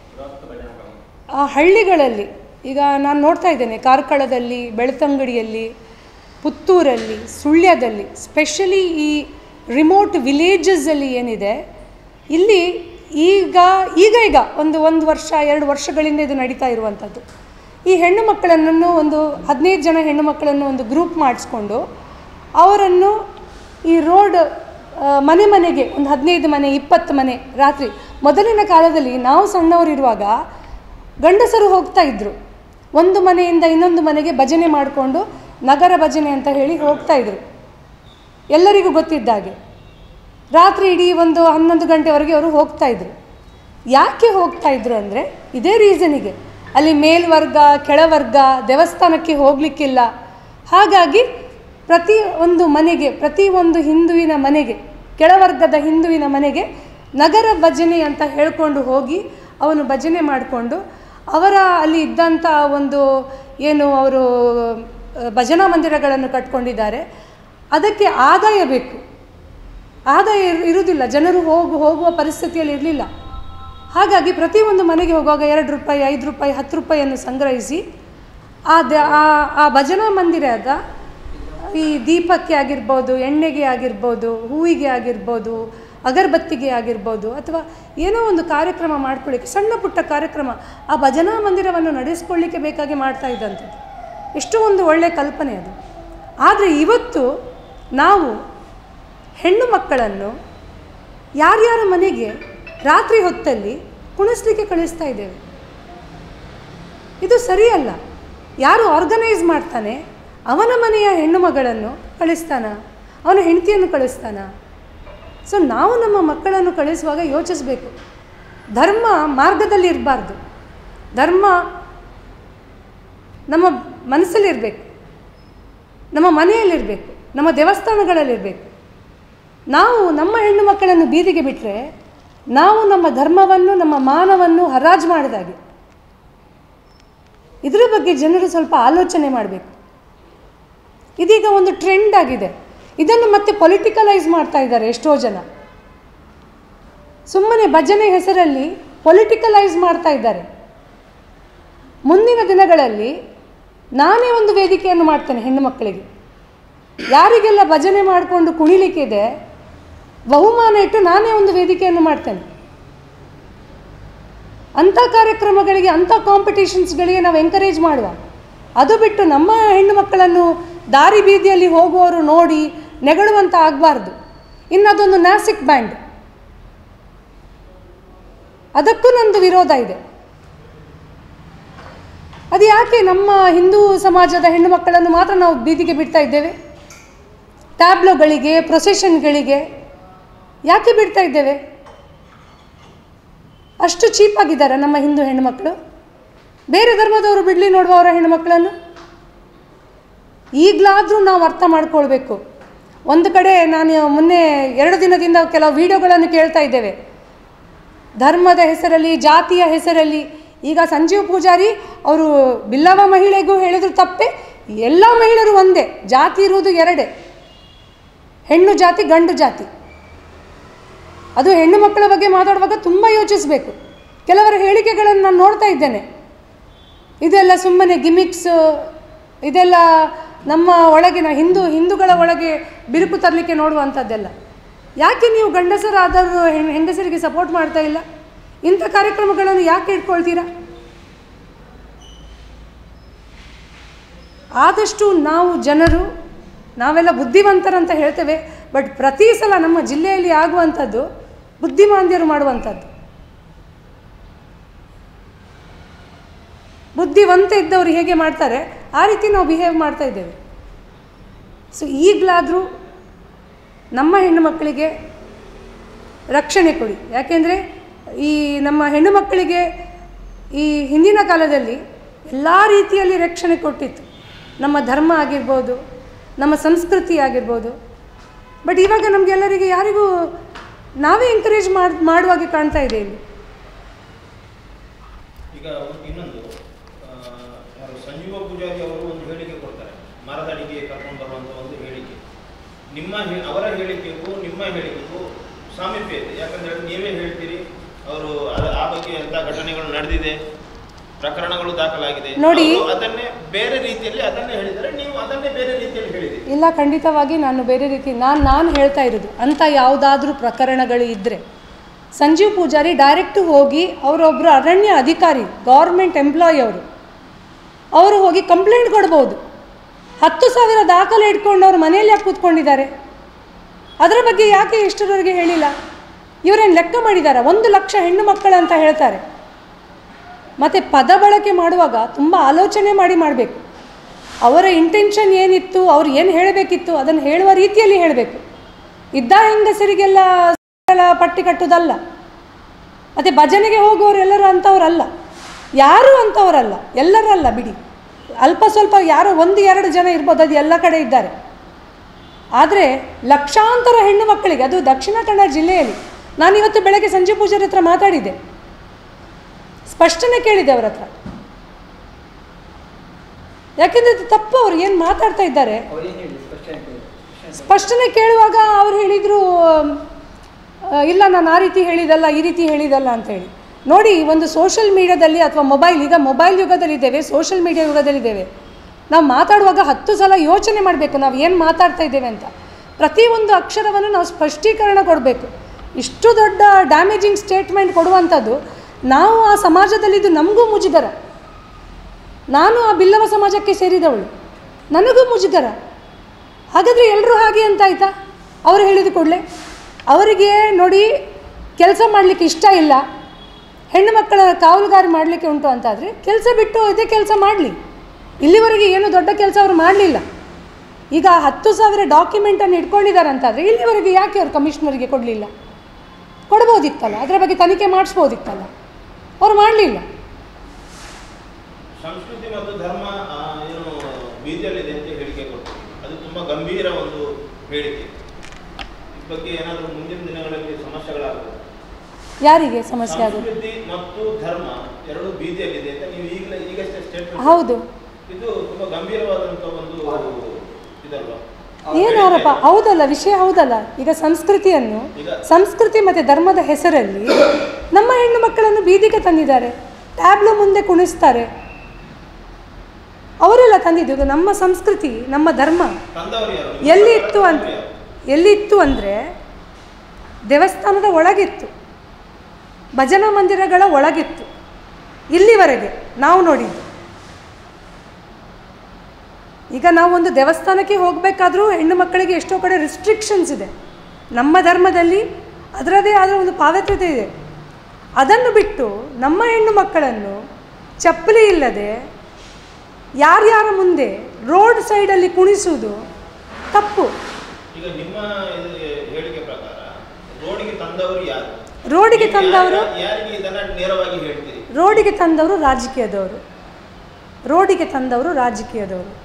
ಆ ಹಳ್ಳಿಗಳಲ್ಲಿ ಈಗ ನಾನು ನೋಡ್ತಾ ಇದ್ದೇನೆ ಕಾರ್ಕಳದಲ್ಲಿ ಬೆಳ್ತಂಗಡಿಯಲ್ಲಿ ಪುತ್ತೂರಲ್ಲಿ ಸುಳ್ಯದಲ್ಲಿ ಸ್ಪೆಷಲಿ ಈ ರಿಮೋಟ್ ವಿಲೇಜಸಲ್ಲಿ ಏನಿದೆ ಇಲ್ಲಿ ಈಗ ಈಗ ಈಗ ಒಂದು ಒಂದು ವರ್ಷ ಎರಡು ವರ್ಷಗಳಿಂದ ಇದು ನಡೀತಾ ಇರುವಂಥದ್ದು ಈ ಹೆಣ್ಣು ಮಕ್ಕಳನ್ನು ಒಂದು ಹದಿನೈದು ಜನ ಹೆಣ್ಣು ಮಕ್ಕಳನ್ನು ಒಂದು ಗ್ರೂಪ್ ಮಾಡಿಸ್ಕೊಂಡು ಅವರನ್ನು ಈ ರೋಡ್ ಆ, ಮನೆ ಮನೆಗೆ ಒಂದು ಹದಿನೈದು ಮನೆ ಇಪ್ಪತ್ತು ಮನೆ ರಾತ್ರಿ ಮೊದಲಿನ ಕಾಲದಲ್ಲಿ ನಾವು ಸಣ್ಣವರಿರುವಾಗ ಗಂಡಸರು ಹೋಗ್ತಾ ಇದ್ದರು ಒಂದು ಮನೆಯಿಂದ ಇನ್ನೊಂದು ಮನೆಗೆ ಭಜನೆ ಮಾಡಿಕೊಂಡು ನಗರ ಭಜನೆ ಅಂತ ಹೇಳಿ ಹೋಗ್ತಾ ಇದ್ರು ಎಲ್ಲರಿಗೂ ಗೊತ್ತಿದ್ದಾಗೆ ರಾತ್ರಿ ಇಡೀ ಒಂದು ಹನ್ನೊಂದು ಗಂಟೆವರೆಗೆ ಅವರು ಹೋಗ್ತಾ ಇದ್ರು ಯಾಕೆ ಹೋಗ್ತಾ ಇದ್ರು ಅಂದರೆ ಇದೇ ರೀಸನಿಗೆ ಅಲ್ಲಿ ಮೇಲ್ವರ್ಗ ಕೆಳವರ್ಗ ದೇವಸ್ಥಾನಕ್ಕೆ ಹೋಗಲಿಕ್ಕಿಲ್ಲ ಹಾಗಾಗಿ ಪ್ರತಿ ಒಂದು ಮನೆಗೆ ಪ್ರತಿ ಒಂದು ಹಿಂದುವಿನ ಮನೆಗೆ ಕೆಳವರ್ಗದ ಹಿಂದುವಿನ ಮನೆಗೆ ನಗರ ಭಜನೆ ಅಂತ ಹೇಳ್ಕೊಂಡು ಹೋಗಿ ಅವನು ಭಜನೆ ಮಾಡಿಕೊಂಡು ಅವರ ಅಲ್ಲಿ ಇದ್ದಂಥ ಒಂದು ಏನು ಅವರು ಆ, ಭಜನಾ ಮಂದಿರಗಳನ್ನು ಕಟ್ಕೊಂಡಿದ್ದಾರೆ ಅದಕ್ಕೆ ಆದಾಯ ಬೇಕು ಆದಾಯ ಇರು- ಇರುವುದಿಲ್ಲ ಜನರು ಹೋಗು ಹೋಗುವ ಪರಿಸ್ಥಿತಿಯಲ್ಲಿ ಇರಲಿಲ್ಲ ಹಾಗಾಗಿ ಪ್ರತಿಯೊಂದು ಮನೆಗೆ ಹೋಗುವಾಗ ಎರಡು ರೂಪಾಯಿ ಐದು ರೂಪಾಯಿ ಹತ್ತು ರೂಪಾಯಿಯನ್ನು ಸಂಗ್ರಹಿಸಿ ಆ ದ ಆ- ಆ ಭಜನಾ ಮಂದಿರದ ಈ ದೀಪಕ್ಕೆ ಆಗಿರ್ಬೋದು ಎಣ್ಣೆಗೆ ಆಗಿರ್ಬೋದು ಹೂವಿಗೆ ಆಗಿರ್ಬೋದು ಅಗರಬತ್ತಿಗೆ ಆಗಿರ್ಬೋದು ಅಥವಾ ಏನೋ ಒಂದು ಕಾರ್ಯಕ್ರಮ ಮಾಡ್ಕೊಳ್ಳಿಕ್ಕೆ ಸಣ್ಣ ಪುಟ್ಟ ಕಾರ್ಯಕ್ರಮ ಆ ಭಜನಾ ಮಂದಿರವನ್ನು ನಡೆಸ್ಕೊಳ್ಳಿಕ್ಕೆ ಬೇಕಾಗಿ ಮಾಡ್ತಾ ಇದ್ದಂಥದ್ದು ಎಷ್ಟು ಒಂದು ಒಳ್ಳೆಯ ಕಲ್ಪನೆ ಅದು ಆದರೆ ಇವತ್ತು ನಾವು ಹೆಣ್ಣು ಮಕ್ಕಳನ್ನು ಯಾರ್ಯಾರ ಮನೆಗೆ ರಾತ್ರಿ ಹೊತ್ತಲ್ಲಿ ಕುಣಿಸ್ಲಿಕ್ಕೆ ಕಳಿಸ್ತಾ ಇದ್ದೇವೆ ಇದು ಸರಿಯಲ್ಲ ಯಾರು ಆರ್ಗನೈಸ್ ಮಾಡ್ತಾನೆ ಅವನ ಮನೆಯ ಹೆಣ್ಣು ಮಗಳನ್ನು ಕಳಿಸ್ತಾನ ಅವನ ಹೆಂಡತಿಯನ್ನು ಕಳಿಸ್ತಾನ ಸೊ ನಾವು ನಮ್ಮ ಮಕ್ಕಳನ್ನು ಕಳಿಸುವಾಗ ಯೋಚಿಸಬೇಕು ಧರ್ಮ ಮಾರ್ಗದಲ್ಲಿ ಇರಬಾರ್ದು ಧರ್ಮ ನಮ್ಮ ಮನಸ್ಸಲ್ಲಿರಬೇಕು ನಮ್ಮ ಮನೆಯಲ್ಲಿರಬೇಕು ನಮ್ಮ ದೇವಸ್ಥಾನಗಳಲ್ಲಿರಬೇಕು ನಾವು ನಮ್ಮ ಹೆಣ್ಣು ಮಕ್ಕಳನ್ನು ಬೀದಿಗೆ ಬಿಟ್ಟರೆ ನಾವು ನಮ್ಮ ಧರ್ಮವನ್ನು ನಮ್ಮ ಮಾನವನ್ನು ಹರಾಜು ಮಾಡಿದಾಗೆ ಇದರ ಬಗ್ಗೆ ಜನರು ಸ್ವಲ್ಪ ಆಲೋಚನೆ ಮಾಡಬೇಕು ಇದೀಗ ಒಂದು ಟ್ರೆಂಡ್ ಆಗಿದೆ ಇದನ್ನು ಮತ್ತೆ ಪೊಲಿಟಿಕಲೈಸ್ ಮಾಡ್ತಾ ಇದ್ದಾರೆ ಎಷ್ಟೋ ಜನ ಸುಮ್ಮನೆ ಭಜನೆ ಹೆಸರಲ್ಲಿ ಪೊಲಿಟಿಕಲೈಸ್ ಮಾಡ್ತಾ ಇದ್ದಾರೆ ಮುಂದಿನ ದಿನಗಳಲ್ಲಿ ನಾನೇ ಒಂದು ವೇದಿಕೆಯನ್ನು ಮಾಡ್ತೇನೆ ಹೆಣ್ಣು ಮಕ್ಕಳಿಗೆ ಯಾರಿಗೆಲ್ಲ ಭಜನೆ ಮಾಡಿಕೊಂಡು ಕುಣಿಲಿಕ್ಕಿದೆ ಬಹುಮಾನ ಇಟ್ಟು ನಾನೇ ಒಂದು ವೇದಿಕೆಯನ್ನು ಮಾಡ್ತೇನೆ ಅಂಥ ಕಾರ್ಯಕ್ರಮಗಳಿಗೆ ಅಂಥ ಕಾಂಪಿಟೇಷನ್ಸ್ಗಳಿಗೆ ನಾವು ಎಂಕರೇಜ್ ಮಾಡುವ ಅದು ಬಿಟ್ಟು ನಮ್ಮ ಹೆಣ್ಣು ಮಕ್ಕಳನ್ನು ದಾರಿ ಬೀದಿಯಲ್ಲಿ ಹೋಗುವವರು ನೋಡಿ ನೆಗಳುವಂತ ಆಗಬಾರ್ದು ಇನ್ನು ಅದೊಂದು ನ್ಯಾಸಿಕ್ ಬ್ಯಾಂಡ್ ಅದಕ್ಕೂ ನಂದು ವಿರೋಧ ಇದೆ ಅದು ಯಾಕೆ ನಮ್ಮ ಹಿಂದೂ ಸಮಾಜದ ಹೆಣ್ಣು ಮಕ್ಕಳನ್ನು ಮಾತ್ರ ನಾವು ಬೀದಿಗೆ ಬಿಡ್ತಾ ಇದ್ದೇವೆ ಟ್ಯಾಬ್ಲೋಗಳಿಗೆ ಪ್ರೊಸೆಷನ್ಗಳಿಗೆ ಯಾಕೆ ಬಿಡ್ತಾ ಇದ್ದೇವೆ ಅಷ್ಟು ಚೀಪಾಗಿದ್ದಾರೆ ನಮ್ಮ ಹಿಂದೂ ಹೆಣ್ಣುಮಕ್ಕಳು ಬೇರೆ ಧರ್ಮದವರು ಬಿಡಲಿ ನೋಡುವ ಅವರ ಹೆಣ್ಣುಮಕ್ಕಳನ್ನು ಈಗಲಾದರೂ ನಾವು ಅರ್ಥ ಮಾಡ್ಕೊಳ್ಬೇಕು ಒಂದು ಕಡೆ ನಾನು ಮೊನ್ನೆ ಎರಡು ದಿನದಿಂದ ಕೆಲವು ವಿಡಿಯೋಗಳನ್ನು ಕೇಳ್ತಾ ಇದ್ದೇವೆ ಧರ್ಮದ ಹೆಸರಲ್ಲಿ ಜಾತಿಯ ಹೆಸರಲ್ಲಿ ಈಗ ಸಂಜೀವ್ ಪೂಜಾರಿ ಅವರು ಬಿಲ್ಲವ ಮಹಿಳೆಗೂ ಹೇಳಿದ್ರು ತಪ್ಪೆ ಎಲ್ಲ ಮಹಿಳೆಯರು ಒಂದೇ ಜಾತಿ ಇರುವುದು ಎರಡೇ ಹೆಣ್ಣು ಜಾತಿ ಗಂಡು ಜಾತಿ ಅದು ಹೆಣ್ಣು ಮಕ್ಕಳ ಬಗ್ಗೆ ಮಾತಾಡುವಾಗ ತುಂಬ ಯೋಚಿಸಬೇಕು ಕೆಲವರ ಹೇಳಿಕೆಗಳನ್ನು ನಾನು ನೋಡ್ತಾ ಇದ್ದೇನೆ ಇದೆಲ್ಲ ಸುಮ್ಮನೆ ಗಿಮಿಕ್ಸ್ ಇದೆಲ್ಲ ನಮ್ಮ ಒಳಗಿನ ಹಿಂದೂ ಹಿಂದೂಗಳ ಒಳಗೆ ಬಿರುಕು ತರಲಿಕ್ಕೆ ನೋಡುವಂಥದ್ದೆಲ್ಲ ಯಾಕೆ ನೀವು ಗಂಡಸರಾದರೂ ಹೆಣ್ ಹೆಂಗಸರಿಗೆ ಸಪೋರ್ಟ್ ಮಾಡ್ತಾ ಇಲ್ಲ ಇಂಥ ಕಾರ್ಯಕ್ರಮಗಳನ್ನು ಯಾಕೆ ಇಟ್ಕೊಳ್ತೀರಾ ಆದಷ್ಟು ನಾವು ಜನರು ನಾವೆಲ್ಲ ಬುದ್ಧಿವಂತರಂತ ಹೇಳ್ತೇವೆ ಬಟ್ ಪ್ರತಿ ಸಲ ನಮ್ಮ ಜಿಲ್ಲೆಯಲ್ಲಿ ಆಗುವಂಥದ್ದು ಬುದ್ಧಿಮಾಂದ್ಯರು ಮಾಡುವಂಥದ್ದು ಬುದ್ಧಿವಂತ ಇದ್ದವರು ಹೇಗೆ ಮಾಡ್ತಾರೆ ಆ ರೀತಿ ನಾವು ಬಿಹೇವ್ ಮಾಡ್ತಾ ಇದ್ದೇವೆ ಸೊ ಈಗಲಾದರೂ ನಮ್ಮ ಹೆಣ್ಣು ಮಕ್ಕಳಿಗೆ ರಕ್ಷಣೆ ಕೊಡಿ ಯಾಕೆಂದರೆ ಈ ನಮ್ಮ ಹೆಣ್ಣು ಮಕ್ಕಳಿಗೆ ಈ ಹಿಂದಿನ ಕಾಲದಲ್ಲಿ ಎಲ್ಲ ರೀತಿಯಲ್ಲಿ ರಕ್ಷಣೆ ಕೊಟ್ಟಿತ್ತು ನಮ್ಮ ಧರ್ಮ ಆಗಿರ್ಬೋದು ನಮ್ಮ ಸಂಸ್ಕೃತಿ ಆಗಿರ್ಬೋದು ಬಟ್ ಇವಾಗ ನಮಗೆಲ್ಲರಿಗೆ ಯಾರಿಗೂ ನಾವೇ ಎಂಕರೇಜ್ ಮಾಡಿ ಮಾಡುವಾಗೆ ಕಾಣ್ತಾ ಇದೆ ಇಲ್ಲಿ ಈಗ ಒಂದು ಇನ್ನೊಂದು ಆ, ಯಾರು ಸಂಜೀವ ಪೂಜಾರಿ ಅವರು ಒಂದು ಹೇಳಿಕೆ ಕೊಡ್ತಾರೆ ಮರದಡಿಗೆ ಕರ್ಕೊಂಡು ಬರುವಂತ ಒಂದು ಹೇಳಿಕೆ ನಿಮ್ಮ ಹೇ- ಅವರ ಹೇಳಿಕೆಗೂ ನಿಮ್ಮ ಹೇಳಿಕೆಗೂ ಸಾಮೀಪ್ಯ ಇದೆ ಯಾಕಂದ್ರೆ ನೀವೇ ಹೇಳ್ತೀರಿ ಅವರು ಅದ- ಆ ಬಗ್ಗೆ ಎಂತ ಘಟನೆಗಳು ನಡೆದಿದೆ ಪ್ರಕರಣಗಳು ದಾಖಲಾಗಿದೆ ನೋಡಿ. ಅವರು ಅದನ್ನೇ ಬೇರೆ ರೀತಿಯಲ್ಲಿ ಅದನ್ನೇ ಹೇಳಿದರೆ ನೀವು ಅದನ್ನೇ ಬೇರೆ ರೀತಿಯಲ್ಲಿ ಹೇಳಿದ್ದೀರಿ ಇಲ್ಲ ಖಂಡಿತವಾಗಿ ನಾನು ಬೇರೆ ರೀತಿ ನಾನು ನಾನು ಹೇಳ್ತಾ ಇರೋದು ಅಂಥ ಯಾವುದಾದ್ರೂ ಪ್ರಕರಣಗಳು ಇದ್ದರೆ ಸಂಜೀವ್ ಪೂಜಾರಿ ಡೈರೆಕ್ಟು ಹೋಗಿ ಅವರೊಬ್ಬರು ಅರಣ್ಯ ಅಧಿಕಾರಿ ಗೌರ್ಮೆಂಟ್ ಎಂಪ್ಲಾಯಿ ಅವರು ಅವರು ಹೋಗಿ ಕಂಪ್ಲೇಂಟ್ ಕೊಡ್ಬೋದು ಹತ್ತು ಸಾವಿರ ದಾಖಲೆ ಇಟ್ಕೊಂಡು ಅವ್ರ ಮನೆಯಲ್ಲಿ ಯಾಕೆ ಕೂತ್ಕೊಂಡಿದ್ದಾರೆ ಅದರ ಬಗ್ಗೆ ಯಾಕೆ ಇಷ್ಟರವರೆಗೆ ಹೇಳಿಲ್ಲ ಇವರೇನು ಲೆಕ್ಕ ಮಾಡಿದ್ದಾರೆ ಒಂದು ಲಕ್ಷ ಹೆಣ್ಣು ಮಕ್ಕಳು ಅಂತ ಹೇಳ್ತಾರೆ ಮತ್ತು ಪದ ಬಳಕೆ ಮಾಡುವಾಗ ತುಂಬ ಆಲೋಚನೆ ಮಾಡಿ ಮಾಡಬೇಕು ಅವರ ಇಂಟೆನ್ಷನ್ ಏನಿತ್ತು ಅವ್ರು ಏನು ಹೇಳಬೇಕಿತ್ತು ಅದನ್ನು ಹೇಳುವ ರೀತಿಯಲ್ಲಿ ಹೇಳಬೇಕು ಇದ್ದ ಹೆಂಗಸರಿಗೆಲ್ಲ ಎಲ್ಲ ಪಟ್ಟಿ ಕಟ್ಟುವುದಲ್ಲ ಮತ್ತು ಭಜನೆಗೆ ಹೋಗುವವರು ಎಲ್ಲರೂ ಅಂಥವ್ರಲ್ಲ ಯಾರೂ ಅಂಥವರಲ್ಲ ಎಲ್ಲರಲ್ಲ ಬಿಡಿ ಅಲ್ಪ ಸ್ವಲ್ಪ ಯಾರೋ ಒಂದು ಎರಡು ಜನ ಇರ್ಬೋದು ಅದು ಎಲ್ಲ ಕಡೆ ಇದ್ದಾರೆ ಆದರೆ ಲಕ್ಷಾಂತರ ಹೆಣ್ಣು ಮಕ್ಕಳಿಗೆ ಅದು ದಕ್ಷಿಣ ಕನ್ನಡ ಜಿಲ್ಲೆಯಲ್ಲಿ ನಾನು ಇವತ್ತು ಬೆಳಗ್ಗೆ ಸಂಜೆ ಪೂಜಾರಿ ಹತ್ರ ಮಾತಾಡಿದೆ ಸ್ಪಷ್ಟನೆ ಕೇಳಿದೆ ಅವ್ರ ಹತ್ರ ಯಾಕೆಂದರೆ ಅದು ತಪ್ಪು ಅವ್ರು ಏನು ಮಾತಾಡ್ತಾ ಇದ್ದಾರೆ ಅವರೇನು ಹೇಳಿ ಸ್ಪಷ್ಟನೆ ಕೇಳಿ ಸ್ಪಷ್ಟನೆ ಕೇಳುವಾಗ ಅವ್ರು ಹೇಳಿದರು ಇಲ್ಲ ನಾನು ಆ ರೀತಿ ಹೇಳಿದಲ್ಲ ಈ ರೀತಿ ಹೇಳಿದಲ್ಲ ಅಂತೇಳಿ ನೋಡಿ ಒಂದು ಸೋಷಲ್ ಮೀಡಿಯಾದಲ್ಲಿ ಅಥವಾ ಮೊಬೈಲ್ ಈಗ ಮೊಬೈಲ್ ಯುಗದಲ್ಲಿದ್ದೇವೆ ಸೋಷಲ್ ಮೀಡಿಯಾ ಯುಗದಲ್ಲಿದ್ದೇವೆ ನಾವು ಮಾತಾಡುವಾಗ ಹತ್ತು ಸಲ ಯೋಚನೆ ಮಾಡಬೇಕು ನಾವು ಏನು ಮಾತಾಡ್ತಾ ಇದ್ದೇವೆ ಅಂತ ಪ್ರತಿಯೊಂದು ಅಕ್ಷರವನ್ನು ನಾವು ಸ್ಪಷ್ಟೀಕರಣ ಕೊಡಬೇಕು ಇಷ್ಟು ದೊಡ್ಡ ಡ್ಯಾಮೇಜಿಂಗ್ ಸ್ಟೇಟ್ಮೆಂಟ್ ಕೊಡುವಂಥದ್ದು ನಾವು ಆ ಸಮಾಜದಲ್ಲಿದ್ದು ನಮಗೂ ಮುಜುಗರ ನಾನು ಆ ಬಿಲ್ಲವ ಸಮಾಜಕ್ಕೆ ಸೇರಿದವಳು ನನಗೂ ಮುಜುಗರ ಹಾಗಾದರೆ ಎಲ್ಲರೂ ಹಾಗೆ ಅಂತ ಆಯಿತಾ ಅವರು ಹೇಳಿದ ಕೂಡಲೇ ಅವರಿಗೆ ನೋಡಿ ಕೆಲಸ ಮಾಡಲಿಕ್ಕೆ ಇಷ್ಟ ಇಲ್ಲ ಹೆಣ್ಣು ಮಕ್ಕಳ ಕಾವಲುಗಾರಿ ಮಾಡಲಿಕ್ಕೆ ಉಂಟು ಅಂತಾದರೆ ಕೆಲಸ ಬಿಟ್ಟು ಇದೇ ಕೆಲಸ ಮಾಡಲಿ ಇಲ್ಲಿವರೆಗೆ ಏನು ದೊಡ್ಡ ಕೆಲಸ ಅವರು ಮಾಡಲಿಲ್ಲ ಈಗ ಹತ್ತು ಸಾವಿರ ಡಾಕ್ಯುಮೆಂಟನ್ನು ಇಟ್ಕೊಂಡಿದ್ದಾರೆ ಅಂತಾದರೆ ಇಲ್ಲಿವರೆಗೆ ಯಾಕೆ ಅವರು ಕಮಿಷನರಿಗೆ ಕೊಡಲಿಲ್ಲ ಕೊಡ್ಬೋದಿತ್ತಲ್ಲ ಅದರ ಬಗ್ಗೆ ತನಿಖೆ ಮಾಡಿಸ್ಬೋದಿತ್ತಲ್ಲ ಅವ್ರು ಮಾಡಲಿಲ್ಲ ಸಂಸ್ಕೃತಿ ಮತ್ತು ಧರ್ಮ ಆ, ಏನು ಬೀದಿಯಲ್ಲಿದೆ ಅಂತ ಹೇಳಿಕೆ ಕೊಡ್ತೀವಿ ಅದು ತುಂಬಾ ಗಂಭೀರ ಒಂದು ಹೇಳಿಕೆ ಈ ಬಗ್ಗೆ ಏನಾದರೂ ಮುಂದಿನ ದಿನಗಳಲ್ಲಿ ಸಮಸ್ಯೆಗಳಾಗುತ್ತೆ ಯಾರಿಗೆ ಸಮಸ್ಯೆ ಆಗೋದು ಸಂಸ್ಕೃತಿ ಮತ್ತು ಧರ್ಮ ಎರಡು ಬೀದಿಯಲ್ಲಿದೆ ಅಂತ ನೀವು ಈಗಲೇ ಈಗಷ್ಟೇ ಸ್ಟೇಟ್ಮೆಂಟ್ ಹೌದು ಇದು ತುಂಬಾ ಗಂಭೀರವಾದಂತ ಒಂದು ಇದಲ್ವಾ ಏನು ಆರೋಪ ಹೌದಲ್ಲ ವಿಷಯ ಹೌದಲ್ಲ ಈಗ ಸಂಸ್ಕೃತಿಯನ್ನು ಈಗ- ಸಂಸ್ಕೃತಿ ಮತ್ತು ಧರ್ಮದ ಹೆಸರಲ್ಲಿ ನಮ್ಮ ಹೆಣ್ಣು ಮಕ್ಕಳನ್ನು ಬೀದಿಗೆ ತಂದಿದ್ದಾರೆ ಟ್ಯಾಬ್ಲು ಮುಂದೆ ಕುಣಿಸ್ತಾರೆ ಅವರೆಲ್ಲ ತಂದಿದ್ದು ಇದು ನಮ್ಮ ಸಂಸ್ಕೃತಿ ನಮ್ಮ ಧರ್ಮ ತಂದವರು ಯಾರು ಎಲ್ಲಿ ಇತ್ತು ಅಂತ ಎಲ್ಲಿ ಇತ್ತು ಅಂದರೆ ದೇವಸ್ಥಾನದ ಒಳಗಿತ್ತು ಭಜನಾ ಮಂದಿರಗಳ ಒಳಗಿತ್ತು ಇಲ್ಲಿವರೆಗೆ ನಾವು ನೋಡಿದ್ದು ಈಗ ನಾವು ಒಂದು ದೇವಸ್ಥಾನಕ್ಕೆ ಹೋಗಬೇಕಾದ್ರೂ ಹೆಣ್ಣು ಮಕ್ಕಳಿಗೆ ಎಷ್ಟೋ ಕಡೆ ರಿಸ್ಟ್ರಿಕ್ಷನ್ಸ್ ಇದೆ ನಮ್ಮ ಧರ್ಮದಲ್ಲಿ ಅದರದೇ ಆದ ಒಂದು ಪಾವಿತ್ರ್ಯತೆ ಇದೆ ಅದನ್ನು ಬಿಟ್ಟು ನಮ್ಮ ಹೆಣ್ಣು ಮಕ್ಕಳನ್ನು ಚಪ್ಪಲಿ ಇಲ್ಲದೆ ಯಾರ್ಯಾರ ಮುಂದೆ ರೋಡ್ ಸೈಡಲ್ಲಿ ಕುಣಿಸುವುದು ತಪ್ಪು ಈಗ ನಿಮ್ಮ ಇದು ಹೇಳಿಕೆ ಪ್ರಕಾರ ರೋಡಿಗೆ ತಂದವರು ಯಾರು ರೋಡಿಗೆ ನೀವು ತಂದವರು ಯಾರ- ಯಾರಿಗೆ ಇದನ್ನ ನೇರವಾಗಿ ಹೇಳ್ತೀರಿ ರೋಡಿಗೆ ತಂದವರು ರಾಜಕೀಯದವರು ರೋಡಿಗೆ ತಂದವರು ರಾಜಕೀಯದವರು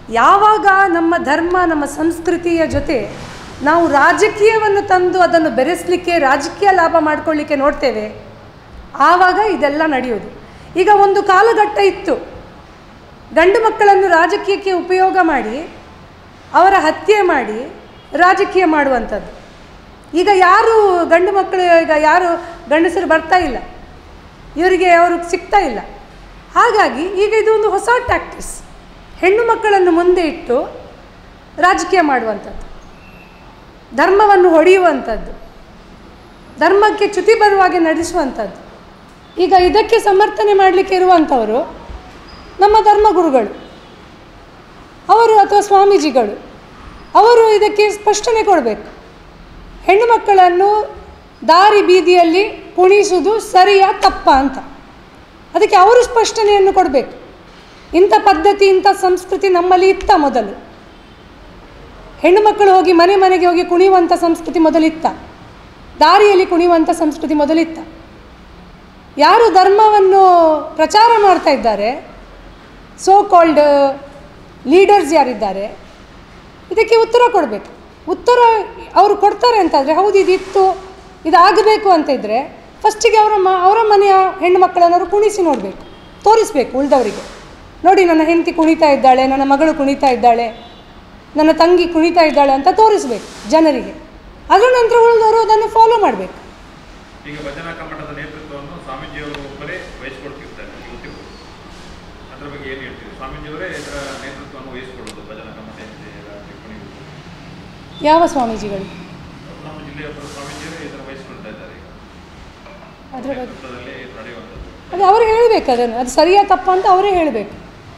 ಯಾವಾಗ ನಮ್ಮ ಧರ್ಮ ನಮ್ಮ ಸಂಸ್ಕೃತಿಯ ಜೊತೆ ನಾವು ರಾಜಕೀಯವನ್ನು ತಂದು ಅದನ್ನು ಬೆರೆಸಲಿಕ್ಕೆ ರಾಜಕೀಯ ಲಾಭ ಮಾಡ್ಕೊಳ್ಳಿಕ್ಕೆ ನೋಡ್ತೇವೆ ಆವಾಗ ಇದೆಲ್ಲ ನಡೆಯೋದು ಈಗ ಒಂದು ಕಾಲಘಟ್ಟ ಇತ್ತು ಗಂಡು ಮಕ್ಕಳನ್ನು ರಾಜಕೀಯಕ್ಕೆ ಉಪಯೋಗ ಮಾಡಿ ಅವರ ಹತ್ಯೆ ಮಾಡಿ ರಾಜಕೀಯ ಮಾಡುವಂಥದ್ದು ಈಗ ಯಾರು ಗಂಡು ಮಕ್ಕಳು ಈಗ ಯಾರು ಗಂಡಸರು ಬರ್ತಾ ಇಲ್ಲ ಇವರಿಗೆ ಅವರು ಸಿಗ್ತಾ ಇಲ್ಲ ಹಾಗಾಗಿ ಈಗ ಇದು ಒಂದು ಹೊಸ ಟ್ಯಾಕ್ಟಿಸ್ ಹೆಣ್ಣು ಮಕ್ಕಳನ್ನು ಮುಂದೆ ಇಟ್ಟು ರಾಜಕೀಯ ಮಾಡುವಂಥದ್ದು ಧರ್ಮವನ್ನು ಹೊಡೆಯುವಂಥದ್ದು ಧರ್ಮಕ್ಕೆ ಚ್ಯುತಿ ಬರುವಾಗೆ ನಡೆಸುವಂಥದ್ದು ಈಗ ಇದಕ್ಕೆ ಸಮರ್ಥನೆ ಮಾಡಲಿಕ್ಕೆ ಇರುವಂಥವರು ನಮ್ಮ ಧರ್ಮಗುರುಗಳು ಅವರು ಅಥವಾ ಸ್ವಾಮೀಜಿಗಳು ಅವರು ಇದಕ್ಕೆ ಸ್ಪಷ್ಟನೆ ಕೊಡಬೇಕು ಹೆಣ್ಣು ಮಕ್ಕಳನ್ನು ದಾರಿ ಬೀದಿಯಲ್ಲಿ ಕುಣಿಸುವುದು ಸರಿಯಾ ತಪ್ಪ ಅಂತ ಅದಕ್ಕೆ ಅವರು ಸ್ಪಷ್ಟನೆಯನ್ನು ಕೊಡಬೇಕು ಇಂಥ ಪದ್ಧತಿ ಇಂಥ ಸಂಸ್ಕೃತಿ ನಮ್ಮಲ್ಲಿ ಇತ್ತ ಮೊದಲು ಹೆಣ್ಣು ಮಕ್ಕಳು ಹೋಗಿ ಮನೆ ಮನೆಗೆ ಹೋಗಿ ಕುಣಿಯುವಂಥ ಸಂಸ್ಕೃತಿ ಮೊದಲಿತ್ತ ದಾರಿಯಲ್ಲಿ ಕುಣಿಯುವಂಥ ಸಂಸ್ಕೃತಿ ಮೊದಲಿತ್ತ ಯಾರು ಧರ್ಮವನ್ನು ಪ್ರಚಾರ ಮಾಡ್ತಾ ಇದ್ದಾರೆ ಸೋ ಕಾಲ್ಡ್ ಲೀಡರ್ಸ್ ಯಾರಿದ್ದಾರೆ ಇದಕ್ಕೆ ಉತ್ತರ ಕೊಡಬೇಕು ಉತ್ತರ ಅವರು ಕೊಡ್ತಾರೆ ಅಂತಾದರೆ ಹೌದು ಇದಿತ್ತು ಇದಾಗಬೇಕು ಅಂತ ಇದ್ದರೆ ಫಸ್ಟಿಗೆ ಅವರ ಮ ಅವರ ಮನೆಯ ಹೆಣ್ಣು ಮಕ್ಕಳನ್ನು ಅವರು ಕುಣಿಸಿ ನೋಡಬೇಕು ತೋರಿಸ್ಬೇಕು ಉಳಿದವರಿಗೆ ನೋಡಿ ನನ್ನ ಹೆಂಡತಿ ಕುಣಿತಾ ಇದ್ದಾಳೆ ನನ್ನ ಮಗಳು ಕುಣಿತಾ ಇದ್ದಾಳೆ ನನ್ನ ತಂಗಿ ಕುಣಿತಾ ಇದ್ದಾಳೆ ಅಂತ ತೋರಿಸ್ಬೇಕು ಜನರಿಗೆ ಅದರ ನಂತರ ಉಳಿದವರು ಅದನ್ನು ಫಾಲೋ ಮಾಡಬೇಕು ಈಗ ಭಜನಾ ಕಮ್ಮಟದ ನೇತೃತ್ವವನ್ನು ಸ್ವಾಮೀಜಿಯವರು ಒಬ್ಬರೇ ವಹಿಸಿಕೊಳ್ತಿರ್ತಾರೆ ಇವತ್ತಿಗೂ ಅದ್ರ ಬಗ್ಗೆ ಏನು ಹೇಳ್ತೀವಿ ಸ್ವಾಮೀಜಿಯವರೇ ಇದರ ನೇತೃತ್ವವನ್ನು ವಹಿಸಿಕೊಳ್ಳೋದು ಭಜನಾ ಕಮ್ಮಟ ಏನಿದೆ ಟಿಪ್ಪಣಿ ಯಾವ ಸ್ವಾಮೀಜಿಗಳು ನಮ್ಮ ಜಿಲ್ಲೆಯೊಬ್ಬರು ಸ್ವಾಮೀಜಿಯವರೇ ಇದರ ವಹಿಸಿಕೊಳ್ತಾ ಇದ್ದಾರೆ ಈಗ ಅದರ ಬಗ್ಗೆ ನೇತೃತ್ವದಲ್ಲಿ ಇದು ನಡೆಯುವಂಥದ್ದು ಅದು ಅವರು ಹೇಳಬೇಕು ಅದನ್ನು ಅದು ಸರಿಯಾ ತಪ್ಪ ಅಂತ ಅವರೇ ಹೇಳಬೇಕು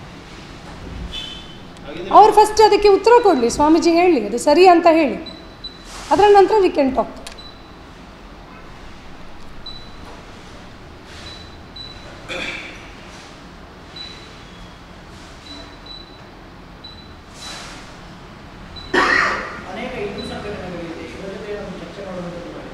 ಹಾಗಿದ್ರೆ ಅವ್ರು ಫಸ್ಟ್ ಅದಕ್ಕೆ ಉತ್ತರ ಕೊಡಲಿ ಸ್ವಾಮೀಜಿ ಹೇಳಿ ಅದು ಸರಿ ಅಂತ ಹೇಳಿ ಅದರ ನಂತರ ವಿ ಕ್ಯಾನ್ ಟಾಕ್ ಅನೇಕ ಹಿಂದೂ ಸಂಘಟನೆಗಳಿದೆ ಇವರ ಜೊತೆ ನಾವು ಚರ್ಚೆ ಮಾಡುವಂಥದ್ದು ಮಾಡಿ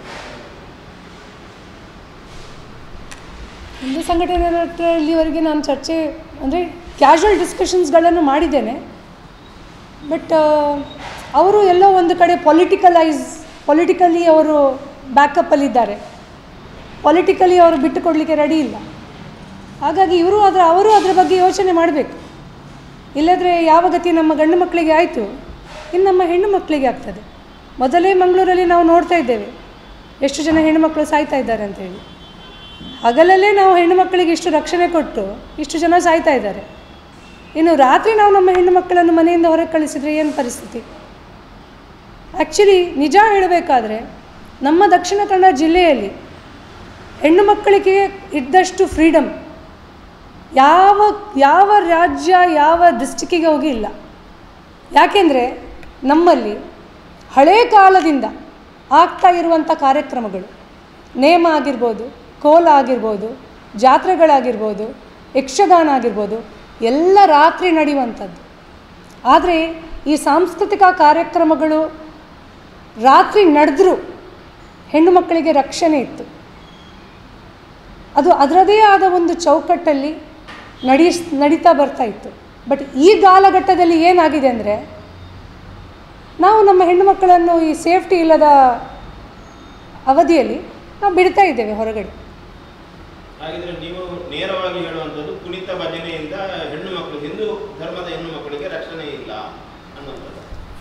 ಹಿಂದೂ ಸಂಘಟನೆ ಹತ್ರ ಇಲ್ಲಿವರೆಗೆ ನಾನು ಚರ್ಚೆ ಅಂದರೆ ಕ್ಯಾಶುವಲ್ ಡಿಸ್ಕಷನ್ಸ್ಗಳನ್ನು ಮಾಡಿದ್ದೇನೆ ಬಟ್ ಅವರು ಎಲ್ಲೋ ಒಂದು ಕಡೆ ಪೊಲಿಟಿಕಲೈಸ್ ಪೊಲಿಟಿಕಲಿ ಅವರು ಬ್ಯಾಕಪ್ಪಲ್ಲಿದ್ದಾರೆ ಪೊಲಿಟಿಕಲಿ ಅವರು ಬಿಟ್ಟು ಕೊಡಲಿಕ್ಕೆ ರೆಡಿ ಇಲ್ಲ ಹಾಗಾಗಿ ಇವರು ಅದರ ಅವರು ಅದರ ಬಗ್ಗೆ ಯೋಚನೆ ಮಾಡಬೇಕು ಇಲ್ಲದ್ರೆ ಯಾವ ಗತಿ ನಮ್ಮ ಗಂಡು ಮಕ್ಕಳಿಗೆ ಆಯಿತು ಇನ್ನು ನಮ್ಮ ಹೆಣ್ಣು ಮಕ್ಕಳಿಗೆ ಆಗ್ತದೆ ಮೊದಲೇ ಮಂಗಳೂರಲ್ಲಿ ನಾವು ನೋಡ್ತಾ ಇದ್ದೇವೆ ಎಷ್ಟು ಜನ ಹೆಣ್ಣು ಮಕ್ಕಳು ಸಾಯ್ತಾ ಇದ್ದಾರೆ ಅಂತೇಳಿ ಹಗಲಲ್ಲೇ ನಾವು ಹೆಣ್ಣು ಮಕ್ಕಳಿಗೆ ಇಷ್ಟು ರಕ್ಷಣೆ ಕೊಟ್ಟು ಇಷ್ಟು ಜನ ಸಾಯ್ತಾ ಇದ್ದಾರೆ ಇನ್ನು ರಾತ್ರಿ ನಾವು ನಮ್ಮ ಹೆಣ್ಣು ಮಕ್ಕಳನ್ನು ಮನೆಯಿಂದ ಹೊರಗೆ ಕಳಿಸಿದರೆ ಏನು ಪರಿಸ್ಥಿತಿ ಆ್ಯಕ್ಚುಲಿ ನಿಜ ಹೇಳಬೇಕಾದ್ರೆ ನಮ್ಮ ದಕ್ಷಿಣ ಕನ್ನಡ ಜಿಲ್ಲೆಯಲ್ಲಿ ಹೆಣ್ಣು ಮಕ್ಕಳಿಗೆ ಇದ್ದಷ್ಟು ಫ್ರೀಡಮ್ ಯಾವ ಯಾವ ರಾಜ್ಯ ಯಾವ ಡಿಸ್ಟಿಕ್ಕಿಗೆ ಹೋಗಿ ಇಲ್ಲ ಯಾಕೆಂದರೆ ನಮ್ಮಲ್ಲಿ ಹಳೇ ಕಾಲದಿಂದ ಆಗ್ತಾ ಇರುವಂಥ ಕಾರ್ಯಕ್ರಮಗಳು ನೇಮ ಆಗಿರ್ಬೋದು ಕೋಲ ಆಗಿರ್ಬೋದು ಜಾತ್ರೆಗಳಾಗಿರ್ಬೋದು ಯಕ್ಷಗಾನ ಆಗಿರ್ಬೋದು ಎಲ್ಲ ರಾತ್ರಿ ನಡೆಯುವಂಥದ್ದು ಆದರೆ ಈ ಸಾಂಸ್ಕೃತಿಕ ಕಾರ್ಯಕ್ರಮಗಳು ರಾತ್ರಿ ನಡೆದ್ರೂ ಹೆಣ್ಣು ಮಕ್ಕಳಿಗೆ ರಕ್ಷಣೆ ಇತ್ತು ಅದು ಅದರದೇ ಆದ ಒಂದು ಚೌಕಟ್ಟಲ್ಲಿ ನಡೆಸ್ ನಡೀತಾ ಬರ್ತಾ ಇತ್ತು ಬಟ್ ಈ ಕಾಲಘಟ್ಟದಲ್ಲಿ ಏನಾಗಿದೆ ಅಂದರೆ ನಾವು ನಮ್ಮ ಹೆಣ್ಣು ಮಕ್ಕಳನ್ನು ಈ ಸೇಫ್ಟಿ ಇಲ್ಲದ ಅವಧಿಯಲ್ಲಿ ನಾವು ಬಿಡ್ತಾ ಇದ್ದೇವೆ ಹೊರಗಡೆ ಹಾಗಿದ್ರೆ ನೀವು ನೇರವಾಗಿ ಹೇಳುವಂಥದ್ದು ಕುಣಿತ ಭಜನೆಯಿಂದ ಹೆಣ್ಣು ಮಕ್ಕಳು ಹಿಂದೂ ಧರ್ಮದ ಹೆಣ್ಣು ಮಕ್ಕಳಿಗೆ ರಕ್ಷಣೆ ಇಲ್ಲ ಅನ್ನುವಂಥದ್ದು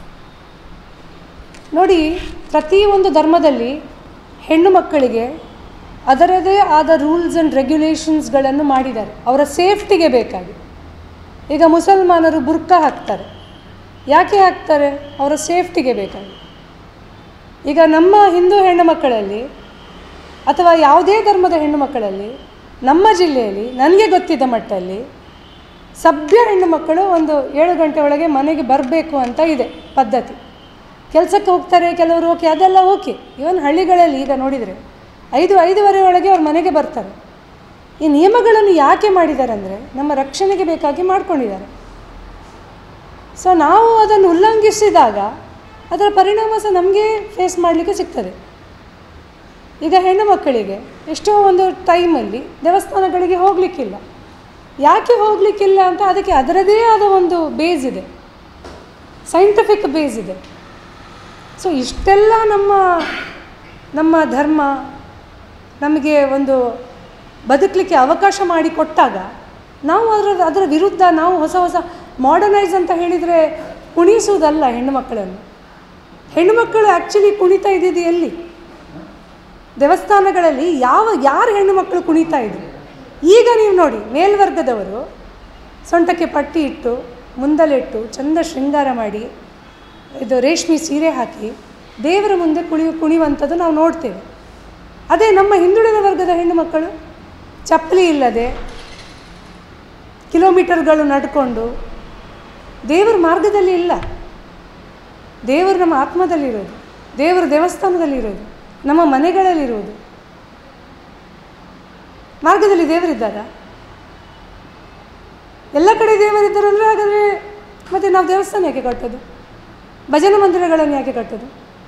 ನೋಡಿ ಪ್ರತಿಯೊಂದು ಧರ್ಮದಲ್ಲಿ ಹೆಣ್ಣು ಮಕ್ಕಳಿಗೆ ಅದರದೇ ಆದ ರೂಲ್ಸ್ ಆ್ಯಂಡ್ ರೆಗ್ಯುಲೇಷನ್ಸ್ಗಳನ್ನು ಮಾಡಿದ್ದಾರೆ ಅವರ ಸೇಫ್ಟಿಗೆ ಬೇಕಾಗಿ ಈಗ ಮುಸಲ್ಮಾನರು ಬುರ್ಕಾ ಹಾಕ್ತಾರೆ ಯಾಕೆ ಹಾಕ್ತಾರೆ ಅವರ ಸೇಫ್ಟಿಗೆ ಬೇಕಾಗಿ ಈಗ ನಮ್ಮ ಹಿಂದೂ ಹೆಣ್ಣು ಮಕ್ಕಳಲ್ಲಿ ಅಥವಾ ಯಾವುದೇ ಧರ್ಮದ ಹೆಣ್ಣು ಮಕ್ಕಳಲ್ಲಿ ನಮ್ಮ ಜಿಲ್ಲೆಯಲ್ಲಿ ನನಗೆ ಗೊತ್ತಿದ್ದ ಮಟ್ಟಲ್ಲಿ ಸಭ್ಯ ಹೆಣ್ಣು ಮಕ್ಕಳು ಒಂದು ಏಳು ಗಂಟೆ ಒಳಗೆ ಮನೆಗೆ ಬರಬೇಕು ಅಂತ ಇದೆ ಪದ್ಧತಿ ಕೆಲಸಕ್ಕೆ ಹೋಗ್ತಾರೆ ಕೆಲವರು ಓಕೆ ಅದೆಲ್ಲ ಓಕೆ ಇವನ್ ಹಳ್ಳಿಗಳಲ್ಲಿ ಈಗ ನೋಡಿದರೆ ಐದು ಐದುವರೆ ಒಳಗೆ ಅವ್ರ ಮನೆಗೆ ಬರ್ತಾರೆ ಈ ನಿಯಮಗಳನ್ನು ಯಾಕೆ ಮಾಡಿದ್ದಾರೆ ಅಂದರೆ ನಮ್ಮ ರಕ್ಷಣೆಗೆ ಬೇಕಾಗಿ ಮಾಡ್ಕೊಂಡಿದ್ದಾರೆ ಸೊ ನಾವು ಅದನ್ನು ಉಲ್ಲಂಘಿಸಿದಾಗ ಅದರ ಪರಿಣಾಮ ಸಹ ನಮಗೆ ಫೇಸ್ ಮಾಡಲಿಕ್ಕೆ ಸಿಗ್ತದೆ ಈಗ ಹೆಣ್ಣು ಮಕ್ಕಳಿಗೆ ಎಷ್ಟೋ ಒಂದು ಟೈಮಲ್ಲಿ ದೇವಸ್ಥಾನಗಳಿಗೆ ಹೋಗಲಿಕ್ಕಿಲ್ಲ ಯಾಕೆ ಹೋಗಲಿಕ್ಕಿಲ್ಲ ಅಂತ ಅದಕ್ಕೆ ಅದರದೇ ಆದ ಒಂದು ಬೇಸ್ ಇದೆ ಸೈಂಟಿಫಿಕ್ ಬೇಸ್ ಇದೆ ಸೊ ಇಷ್ಟೆಲ್ಲ ನಮ್ಮ ನಮ್ಮ ಧರ್ಮ ನಮಗೆ ಒಂದು ಬದುಕಲಿಕ್ಕೆ ಅವಕಾಶ ಮಾಡಿಕೊಟ್ಟಾಗ ನಾವು ಅದರ ಅದರ ವಿರುದ್ಧ ನಾವು ಹೊಸ ಹೊಸ ಮಾಡರ್ನೈಸ್ ಅಂತ ಹೇಳಿದರೆ ಕುಣಿಸುವುದಲ್ಲ ಹೆಣ್ಣು ಮಕ್ಕಳನ್ನು ಹೆಣ್ಣು ಮಕ್ಕಳು ಆ್ಯಕ್ಚುಲಿ ಕುಣಿತಾ ಇದ್ದಿದ್ದು ಎಲ್ಲಿ ದೇವಸ್ಥಾನಗಳಲ್ಲಿ ಯಾವ ಯಾರು ಹೆಣ್ಣು ಮಕ್ಕಳು ಕುಣಿತಾ ಇದ್ರು ಈಗ ನೀವು ನೋಡಿ ಮೇಲ್ವರ್ಗದವರು ಸೊಂಟಕ್ಕೆ ಪಟ್ಟಿ ಇಟ್ಟು ಮುಂದಲಿಟ್ಟು ಚಂದ ಶೃಂಗಾರ ಮಾಡಿ ಇದು ರೇಷ್ಮೆ ಸೀರೆ ಹಾಕಿ ದೇವರ ಮುಂದೆ ಕುಣಿಯು ಕುಣಿಯುವಂಥದ್ದು ನಾವು ನೋಡ್ತೇವೆ ಅದೇ ನಮ್ಮ ಹಿಂದುಳಿದ ವರ್ಗದ ಹೆಣ್ಣು ಮಕ್ಕಳು ಚಪ್ಪಲಿ ಇಲ್ಲದೆ ಕಿಲೋಮೀಟರ್ಗಳು ನಡ್ಕೊಂಡು ದೇವರ ಮಾರ್ಗದಲ್ಲಿ ಇಲ್ಲ ದೇವರು ನಮ್ಮ ಆತ್ಮದಲ್ಲಿರೋದು ದೇವರ ದೇವಸ್ಥಾನದಲ್ಲಿರೋದು ನಮ್ಮ ಮನೆಗಳಲ್ಲಿರುವುದು ಮಾರ್ಗದಲ್ಲಿ ದೇವರಿದ್ದಾರಾ ಎಲ್ಲ ಕಡೆ ದೇವರಿದ್ದಾರಂದರೆ ಹಾಗಾದರೆ ಮತ್ತು ನಾವು ದೇವಸ್ಥಾನ ಯಾಕೆ ಕಟ್ಟೋದು ಭಜನೆ ಮಂದಿರಗಳನ್ನು ಯಾಕೆ ಕಟ್ಟೋದು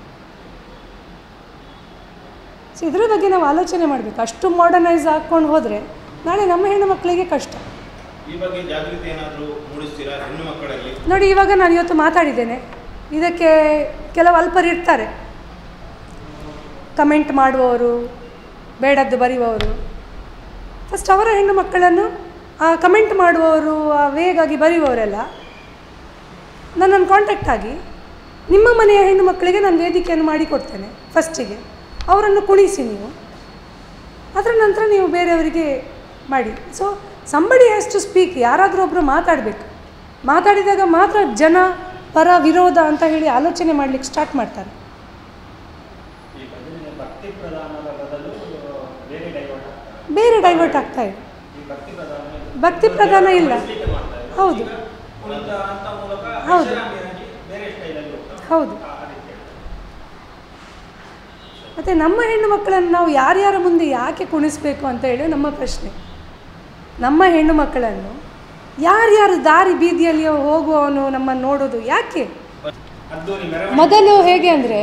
ಸೊ ಇದರ ಬಗ್ಗೆ ನಾವು ಆಲೋಚನೆ ಮಾಡಬೇಕು ಅಷ್ಟು ಮಾಡರ್ನೈಸ್ ಹಾಕ್ಕೊಂಡು ಹೋದರೆ ನಾಳೆ ನಮ್ಮ ಹೆಣ್ಣು ಮಕ್ಕಳಿಗೆ ಕಷ್ಟ ಈ ಬಗ್ಗೆ ಜಾಗೃತಿ ಏನಾದರೂ ಮೂಡಿಸ್ತೀರಾ ಹೆಣ್ಣು ಮಕ್ಕಳಲ್ಲಿ ನೋಡಿ ಇವಾಗ ನಾನು ಇವತ್ತು ಮಾತಾಡಿದ್ದೇನೆ ಇದಕ್ಕೆ ಕೆಲವು ಅಲ್ಪರು ಇರ್ತಾರೆ ಕಮೆಂಟ್ ಮಾಡುವವರು ಬೇಡದ್ದು ಬರೆಯುವವರು ಫಸ್ಟ್ ಅವರ ಹೆಣ್ಣು ಮಕ್ಕಳನ್ನು ಆ ಕಮೆಂಟ್ ಮಾಡುವವರು ಆ ವೇಗಾಗಿ ಬರೆಯುವವರೆಲ್ಲ ನನ್ನನ್ನು ಕಾಂಟ್ಯಾಕ್ಟ್ ಆಗಿ ನಿಮ್ಮ ಮನೆಯ ಹೆಣ್ಣು ಮಕ್ಕಳಿಗೆ ನಾನು ವೇದಿಕೆಯನ್ನು ಮಾಡಿಕೊಡ್ತೇನೆ ಫಸ್ಟಿಗೆ ಅವರನ್ನು ಕುಣಿಸಿ ನೀವು ಅದರ ನಂತರ ನೀವು ಬೇರೆಯವರಿಗೆ ಮಾಡಿ so somebody has to speak ಯಾರಾದರೂ ಒಬ್ಬರು ಮಾತಾಡಬೇಕು ಮಾತಾಡಿದಾಗ ಮಾತ್ರ ಜನ ಪರ ವಿರೋಧ ಅಂತ ಹೇಳಿ ಆಲೋಚನೆ ಮಾಡಲಿಕ್ಕೆ ಸ್ಟಾರ್ಟ್ ಮಾಡ್ತಾರೆ ಈ ಭಜನೆ ಭಕ್ತಿ ಪ್ರಧಾನದ ಬದಲು ಬೇರೆ ಡೈವರ್ಟ್ ಆಗ್ತಾರೆ ಬೇರೆ ಡೈವರ್ಟ್ ಆಗ್ತಾ ಇದೆ ಈ ಭಕ್ತಿ ಪ್ರಧಾನ ಭಕ್ತಿ ಪ್ರಧಾನ ಇಲ್ಲ ಉಳಿಸ್ಲಿಕ್ಕೆ ಮಾಡ್ತಾ ಇದ್ದಾರೆ. ಹೌದು ಈಗ ಕುಣಿತ ಅಂತ ಮೂಲಕ ಹೌದು. ಐಷಾರಾಮಿಯಾಗಿ ಬೇರೆ ಸ್ಟೈಲಲ್ಲಿ ಹೋಗ್ತಾರೆ ಹೌದು ಆ ಆ ರೀತಿ ಹೇಳ್ತಾರೆ. ಮತ್ತು ನಮ್ಮ ಹೆಣ್ಣು ಮಕ್ಕಳನ್ನು ನಾವು ಯಾರ್ಯಾರ ಮುಂದೆ ಯಾಕೆ ಕುಣಿಸ್ಬೇಕು ಅಂತ ಹೇಳಿ ನಮ್ಮ ಪ್ರಶ್ನೆ ನಮ್ಮ ಹೆಣ್ಣು ಮಕ್ಕಳನ್ನು ಯಾರ್ಯಾರು ದಾರಿ ಬೀದಿಯಲ್ಲಿ ಹೋಗುವವನು ನಮ್ಮನ್ನು ನೋಡೋದು ಯಾಕೆ ಅದ್ದೂರಿ ಮೆರವಣಿಗೆ ಮೊದಲು ಹೇಗೆ ಅಂದರೆ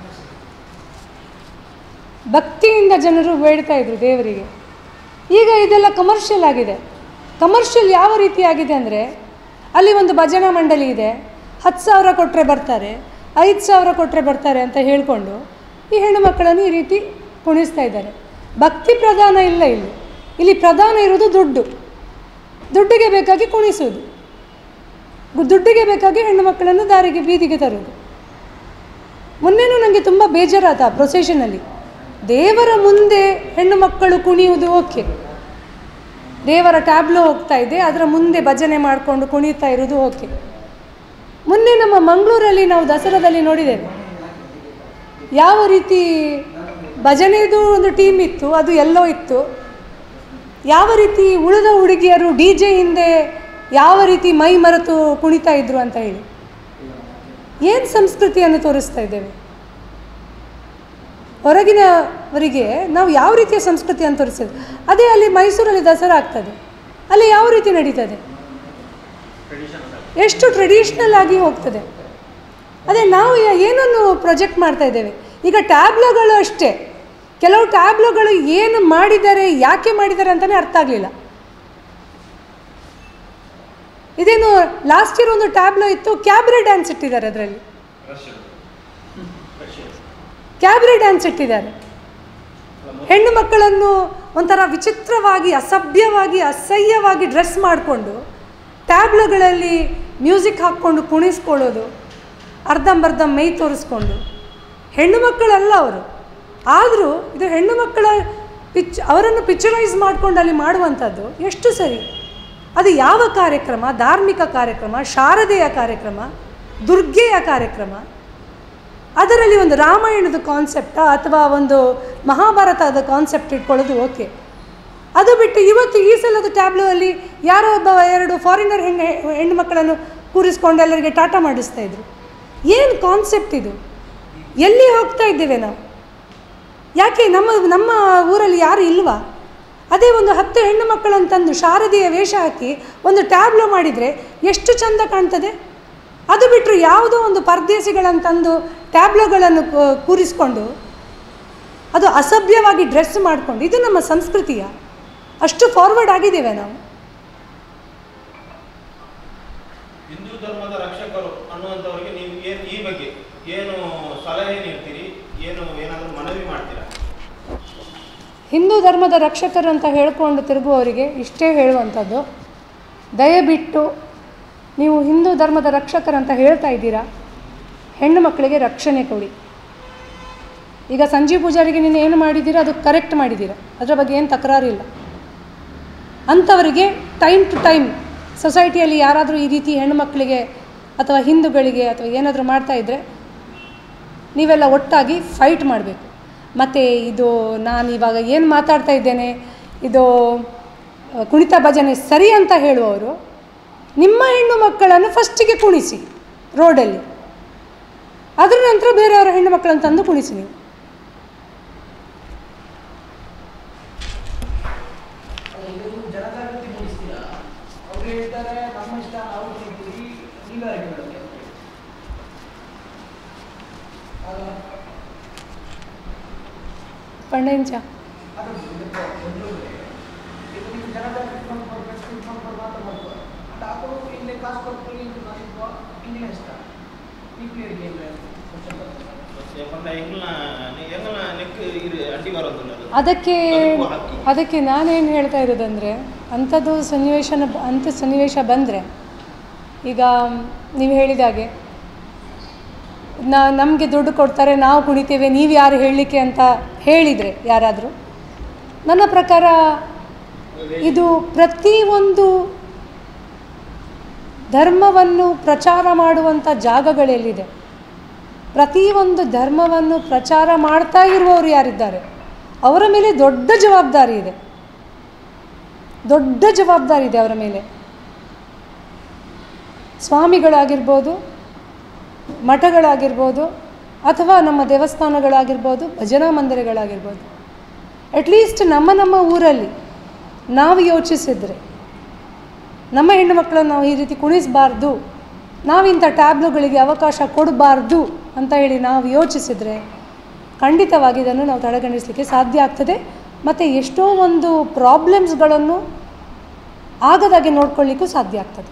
ಭಕ್ತಿಯಿಂದ ಜನರು ಬೇಡ್ತಾ ಇದ್ರು ದೇವರಿಗೆ ಈಗ ಇದೆಲ್ಲ ಕಮರ್ಷಿಯಲ್ ಆಗಿದೆ ಕಮರ್ಷಿಯಲ್ ಯಾವ ರೀತಿ ಆಗಿದೆ ಅಂದರೆ ಅಲ್ಲಿ ಒಂದು ಭಜನಾ ಮಂಡಳಿ ಇದೆ ಹತ್ತು ಸಾವಿರ ಕೊಟ್ಟರೆ ಬರ್ತಾರೆ ಐದು ಸಾವಿರ ಕೊಟ್ಟರೆ ಬರ್ತಾರೆ ಅಂತ ಹೇಳಿಕೊಂಡು ಈ ಹೆಣ್ಣು ಮಕ್ಕಳನ್ನು ಈ ರೀತಿ ಕುಣಿಸ್ತಾ ಇದ್ದಾರೆ ಭಕ್ತಿ ಪ್ರಧಾನ ಇಲ್ಲ ಇಲ್ಲಿ ಇಲ್ಲಿ ಪ್ರಧಾನ ಇರೋದು ದುಡ್ಡು ದುಡ್ಡಿಗೆ ಬೇಕಾಗಿ ಕುಣಿಸೋದು ಗು- ದುಡ್ಡಿಗೆ ಬೇಕಾಗಿ ಹೆಣ್ಣು ಮಕ್ಕಳನ್ನು ದಾರಿಗೆ ಬೀದಿಗೆ ತರೋದು ಮೊನ್ನೆನೂ ನನಗೆ ತುಂಬ ಬೇಜಾರಾದ ಆ ಪ್ರೊಸೆಷನಲ್ಲಿ ದೇವರ ಮುಂದೆ ಹೆಣ್ಣು ಮಕ್ಕಳು ಕುಣಿಯುವುದು ಓಕೆ ದೇವರ ಟ್ಯಾಬ್ಲೋ ಹೋಗ್ತಾ ಇದೆ ಅದರ ಮುಂದೆ ಭಜನೆ ಮಾಡಿಕೊಂಡು ಕುಣಿತಾ ಇರೋದು ಓಕೆ ಮೊನ್ನೆ ನಮ್ಮ ಮಂಗಳೂರಲ್ಲಿ ನಾವು ದಸರಾದಲ್ಲಿ ನೋಡಿದ್ದೇವೆ ಯಾವ ರೀತಿ ಭಜನೆದು ಒಂದು ಟೀಮ್ ಇತ್ತು ಅದು ಎಲ್ಲೋ ಇತ್ತು ಯಾವ ರೀತಿ ಉಳಿದ ಹುಡುಗಿಯರು ಡಿ ಜೆ ಹಿಂದೆ ಯಾವ ರೀತಿ ಮೈ ಮರೆತು ಕುಣಿತಾ ಇದ್ರು ಅಂತ ಹೇಳಿ ಏನು ಸಂಸ್ಕೃತಿಯನ್ನು ತೋರಿಸ್ತಾ ಇದ್ದೇವೆ ಹೊರಗಿನವರಿಗೆ ನಾವು ಯಾವ ರೀತಿಯ ಸಂಸ್ಕೃತಿಯನ್ನು ತೋರಿಸ್ತೇವೆ ಅದೇ ಅಲ್ಲಿ ಮೈಸೂರಲ್ಲಿ ದಸರಾ ಆಗ್ತದೆ ಅಲ್ಲಿ ಯಾವ ರೀತಿ ನಡೀತದೆ ಎಷ್ಟು ಟ್ರೆಡಿಷ್ನಲ್ ಆಗಿ ಹೋಗ್ತದೆ ಅದೇ ನಾವು ಯ- ಏನನ್ನು ಪ್ರೊಜೆಕ್ಟ್ ಮಾಡ್ತಾ ಇದ್ದೇವೆ ಈಗ ಟ್ಯಾಬ್ಲೋಗಳು ಅಷ್ಟೇ ಕೆಲವು ಟ್ಯಾಬ್ಲೋಗಳು ಏನು ಮಾಡಿದ್ದಾರೆ ಯಾಕೆ ಮಾಡಿದ್ದಾರೆ ಅಂತಲೇ ಅರ್ಥ ಆಗಲಿಲ್ಲ ಇದೇನು ಲಾಸ್ಟ್ ಇಯರ್ ಒಂದು ಟ್ಯಾಬ್ಲೋ ಇತ್ತು ಕ್ಯಾಬ್ರೆ ಡ್ಯಾನ್ಸ್ ಇಟ್ಟಿದ್ದಾರೆ ಅದರಲ್ಲಿ ಕ್ಯಾಬ್ರೆ ಡ್ಯಾನ್ಸ್ ಇಟ್ಟಿದ್ದಾರೆ ಹೆಣ್ಣು ಮಕ್ಕಳನ್ನು ಒಂಥರ ವಿಚಿತ್ರವಾಗಿ ಅಸಭ್ಯವಾಗಿ ಅಸಹ್ಯವಾಗಿ ಡ್ರೆಸ್ ಮಾಡಿಕೊಂಡು ಟ್ಯಾಬ್ಲೋಗಳಲ್ಲಿ ಮ್ಯೂಸಿಕ್ ಹಾಕ್ಕೊಂಡು ಕುಣಿಸ್ಕೊಳ್ಳೋದು ಅರ್ಧಂಬರ್ಧ ಮೈ ತೋರಿಸ್ಕೊಂಡು ಹೆಣ್ಣು ಮಕ್ಕಳಲ್ಲ ಅವರು ಆದರೂ ಇದು ಹೆಣ್ಣು ಮಕ್ಕಳ ಪಿಚ್ ಅವರನ್ನು ಪಿಕ್ಚರೈಸ್ ಮಾಡ್ಕೊಂಡು ಅಲ್ಲಿ ಮಾಡುವಂಥದ್ದು ಎಷ್ಟು ಸರಿ ಅದು ಯಾವ ಕಾರ್ಯಕ್ರಮ ಧಾರ್ಮಿಕ ಕಾರ್ಯಕ್ರಮ ಶಾರದೆಯ ಕಾರ್ಯಕ್ರಮ ದುರ್ಗೆಯ ಕಾರ್ಯಕ್ರಮ ಅದರಲ್ಲಿ ಒಂದು ರಾಮಾಯಣದ ಕಾನ್ಸೆಪ್ಟಾ ಅಥವಾ ಒಂದು ಮಹಾಭಾರತದ ಕಾನ್ಸೆಪ್ಟ್ ಇಟ್ಕೊಳ್ಳೋದು ಓಕೆ ಅದು ಬಿಟ್ಟು ಇವತ್ತು ಈ ಸಲದ ಟ್ಯಾಬ್ಲೋ ಅಲ್ಲಿ ಯಾರೋ ಒಬ್ಬ ಎರಡು ಫಾರಿನರ್ ಹೆಣ್ಣು ಹೆಣ್ಣು ಮಕ್ಕಳನ್ನು ಕೂರಿಸ್ಕೊಂಡು ಎಲ್ಲರಿಗೆ ಟಾಟಾ ಮಾಡಿಸ್ತಾ ಇದ್ರು ಏನು ಕಾನ್ಸೆಪ್ಟ್ ಇದು ಎಲ್ಲಿ ಹೋಗ್ತಾ ಇದ್ದೇವೆ ನಾವು ಯಾಕೆ ನಮ್ಮ ನಮ್ಮ ಊರಲ್ಲಿ ಯಾರು ಇಲ್ವಾ ಅದೇ ಒಂದು ಹತ್ತು ಹೆಣ್ಣು ಮಕ್ಕಳನ್ನು ತಂದು ಶಾರದೆಯ ವೇಷ ಹಾಕಿ ಒಂದು ಟ್ಯಾಬ್ಲೋ ಮಾಡಿದರೆ ಎಷ್ಟು ಚಂದ ಕಾಣ್ತದೆ ಅದು ಬಿಟ್ಟರು ಯಾವುದೋ ಒಂದು ಪರದೇಸಿಗಳನ್ನು ತಂದು ಟ್ಯಾಬ್ಲೋಗಳನ್ನು ಕೂ- ಕೂರಿಸ್ಕೊಂಡು ಅದು ಅಸಭ್ಯವಾಗಿ ಡ್ರೆಸ್ ಮಾಡಿಕೊಂಡು ಇದು ನಮ್ಮ ಸಂಸ್ಕೃತಿಯ ಅಷ್ಟು ಫಾರ್ವರ್ಡ್ ಆಗಿದ್ದೇವೆ ನಾವು ಹಿಂದೂ ಧರ್ಮದ ರಕ್ಷಕರು ಅನ್ನುವಂಥವ್ರಿಗೆ ಹಿಂದೂ ಧರ್ಮದ ರಕ್ಷಕರು ಅಂತ ಹೇಳ್ಕೊಂಡು ತಿರುಗುವವರಿಗೆ ಇಷ್ಟೇ ಹೇಳುವಂಥದ್ದು ದಯವಿಟ್ಟು ನೀವು ಹಿಂದೂ ಧರ್ಮದ ರಕ್ಷಕರಂತ ಹೇಳ್ತಾ ಇದ್ದೀರಾ ಹೆಣ್ಣು ಮಕ್ಕಳಿಗೆ ರಕ್ಷಣೆ ಕೊಡಿ ಈಗ ಸಂಜೀವ್ ಪೂಜಾರಿಗೆ ನೀನು ಏನು ಮಾಡಿದ್ದೀರಾ ಅದು ಕರೆಕ್ಟ್ ಮಾಡಿದ್ದೀರಾ ಅದರ ಬಗ್ಗೆ ಏನು ತಕರಾರಿಲ್ಲ ಅಂಥವರಿಗೆ ಟೈಮ್ ಟು ಟೈಮ್ ಸೊಸೈಟಿಯಲ್ಲಿ ಯಾರಾದರೂ ಈ ರೀತಿ ಹೆಣ್ಣುಮಕ್ಕಳಿಗೆ ಅಥವಾ ಹಿಂದೂಗಳಿಗೆ ಅಥವಾ ಏನಾದರೂ ಮಾಡ್ತಾ ಇದ್ದರೆ ನೀವೆಲ್ಲ ಒಟ್ಟಾಗಿ ಫೈಟ್ ಮಾಡಬೇಕು ಮತ್ತು ಇದು ನಾನು ಇವಾಗ ಏನು ಮಾತಾಡ್ತಾ ಇದ್ದೇನೆ ಇದು ಆ, ಕುಣಿತ ಭಜನೆ ಸರಿ ಅಂತ ಹೇಳುವವರು ನಿಮ್ಮ ಹೆಣ್ಣು ಮಕ್ಕಳನ್ನು ಫಸ್ಟಿಗೆ ಕುಣಿಸಿ ರೋಡಲ್ಲಿ ಅದರ ನಂತರ ಬೇರೆಯವರ ಹೆಣ್ಣು ಮಕ್ಕಳನ್ನು ತಂದು ಕುಣಿಸಿ ನೀವು ಜನಜಾಗೃತಿ ಮೂಡಿಸ್ತೀರಾ ಅವ್ರು ಹೇಳ್ತಾರೆ ನಮ್ಮ ಇಷ್ಟ ನಾವು ತಿಂತೀವಿ ನೀವ್ಯಾರಿಗೆ ಹೇಳೋದು ಅಲ್ವಾ? ಪಂಡೆಂಚ ಅದು ಇದಕ್ಕೆ ಒಂದು ಈಗ ನೀವು ಜನಜಾಗೃತಿ ಮಾಡ್ಕೊಂಡು ಪ್ರೆಸ್ ಮಾಡ್ಕೊಂಡು ಮಾತಾಡ್ಬೋದು ಅದು ಹಾಕೊಂಡು ಇಲ್ಲಿ ಕಾಸು ಕೊಟ್ಟು ಇಲ್ಲಿ ನಾನಿಪ್ಪ ಇಂದಿನ ಇಷ್ಟ ಪೀಪ್ಲಿಯರಿಗೆ ಇಲ್ಲ ಪಂಡ ಎಂಗ್ಲ ಎಂಗ್ಲ ನೆಕ್ ಇರು ಅಡ್ಡಿ ಬರೋದಿಲ್ಲ ಅದು. ಅದಕ್ಕೆ ಅದಕ್ಕೂ ಹಾಕಿ. ಅದಕ್ಕೆ ನಾನೇನು ಹೇಳ್ತಾ ಇರೋದಂದರೆ ಅಂಥದ್ದು ಸನ್ನಿವೇಶನ ಅಂಥ ಸನ್ನಿವೇಶ ಬಂದರೆ ಈಗ ನೀವು ಹೇಳಿದ ಹಾಗೆ ನಾ ನಮಗೆ ದುಡ್ಡು ಕೊಡ್ತಾರೆ ನಾವು ಕುಣಿತೇವೆ ನೀವು ಯಾರು ಹೇಳಲಿಕ್ಕೆ ಅಂತ ಹೇಳಿದರೆ ಯಾರಾದರೂ ನನ್ನ ಪ್ರಕಾರ ಇದು ಪ್ರತಿಯೊಂದು ಧರ್ಮವನ್ನು ಪ್ರಚಾರ ಮಾಡುವಂಥ ಜಾಗಗಳೆಲ್ಲಿದೆ ಪ್ರತಿಯೊಂದು ಧರ್ಮವನ್ನು ಪ್ರಚಾರ ಮಾಡ್ತಾ ಇರುವವರು ಯಾರಿದ್ದಾರೆ ಅವರ ಮೇಲೆ ದೊಡ್ಡ ಜವಾಬ್ದಾರಿ ಇದೆ ದೊಡ್ಡ ಜವಾಬ್ದಾರಿ ಇದೆ ಅವರ ಮೇಲೆ ಸ್ವಾಮಿಗಳಾಗಿರ್ಬೋದು ಮಠಗಳಾಗಿರ್ಬೋದು ಅಥವಾ ನಮ್ಮ ದೇವಸ್ಥಾನಗಳಾಗಿರ್ಬೋದು ಭಜನಾ ಮಂದಿರಗಳಾಗಿರ್ಬೋದು ಅಟ್ಲೀಸ್ಟ್ ನಮ್ಮ ನಮ್ಮ ಊರಲ್ಲಿ ನಾವು ಯೋಚಿಸಿದರೆ ನಮ್ಮ ಹೆಣ್ಣು ಮಕ್ಕಳನ್ನು ನಾವು ಈ ರೀತಿ ಕುಣಿಸಬಾರ್ದು ನಾವಿಂಥ ಟ್ಯಾಬ್ಲುಗಳಿಗೆ ಅವಕಾಶ ಕೊಡಬಾರ್ದು ಅಂತ ಹೇಳಿ ನಾವು ಯೋಚಿಸಿದರೆ ಖಂಡಿತವಾಗಿ ಇದನ್ನು ನಾವು ತಡೆಗಣಿಸಲಿಕ್ಕೆ ಸಾಧ್ಯ ಆಗ್ತದೆ ಮತ್ತು ಎಷ್ಟೋ ಒಂದು ಪ್ರಾಬ್ಲಮ್ಸ್ಗಳನ್ನು ಆಗದಾಗೆ ನೋಡ್ಕೊಳ್ಳಿಕ್ಕೂ ಸಾಧ್ಯ ಆಗ್ತದೆ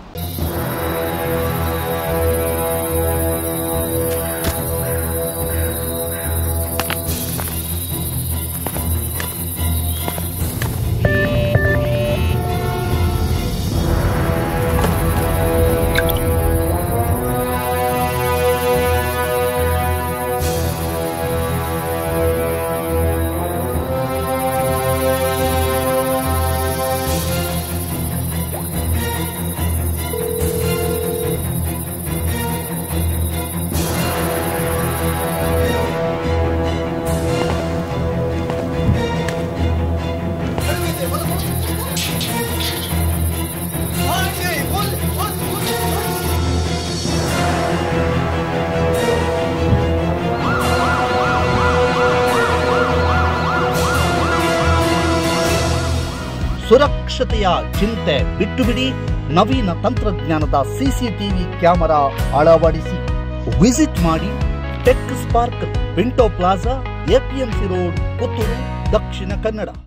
ಸುರಕ್ಷತೆಯ ಚಿಂತೆ ಬಿಟ್ಟು ಬಿಡಿ ನವೀನ ತಂತ್ರಜ್ಞಾನದ ಸಿಸಿಟಿವಿ ಕ್ಯಾಮೆರಾ ಅಳವಡಿಸಿ ವಿಸಿಟ್ ಮಾಡಿ Tech Spark Pinto Plaza APMC road Puttur Dakshina Kannada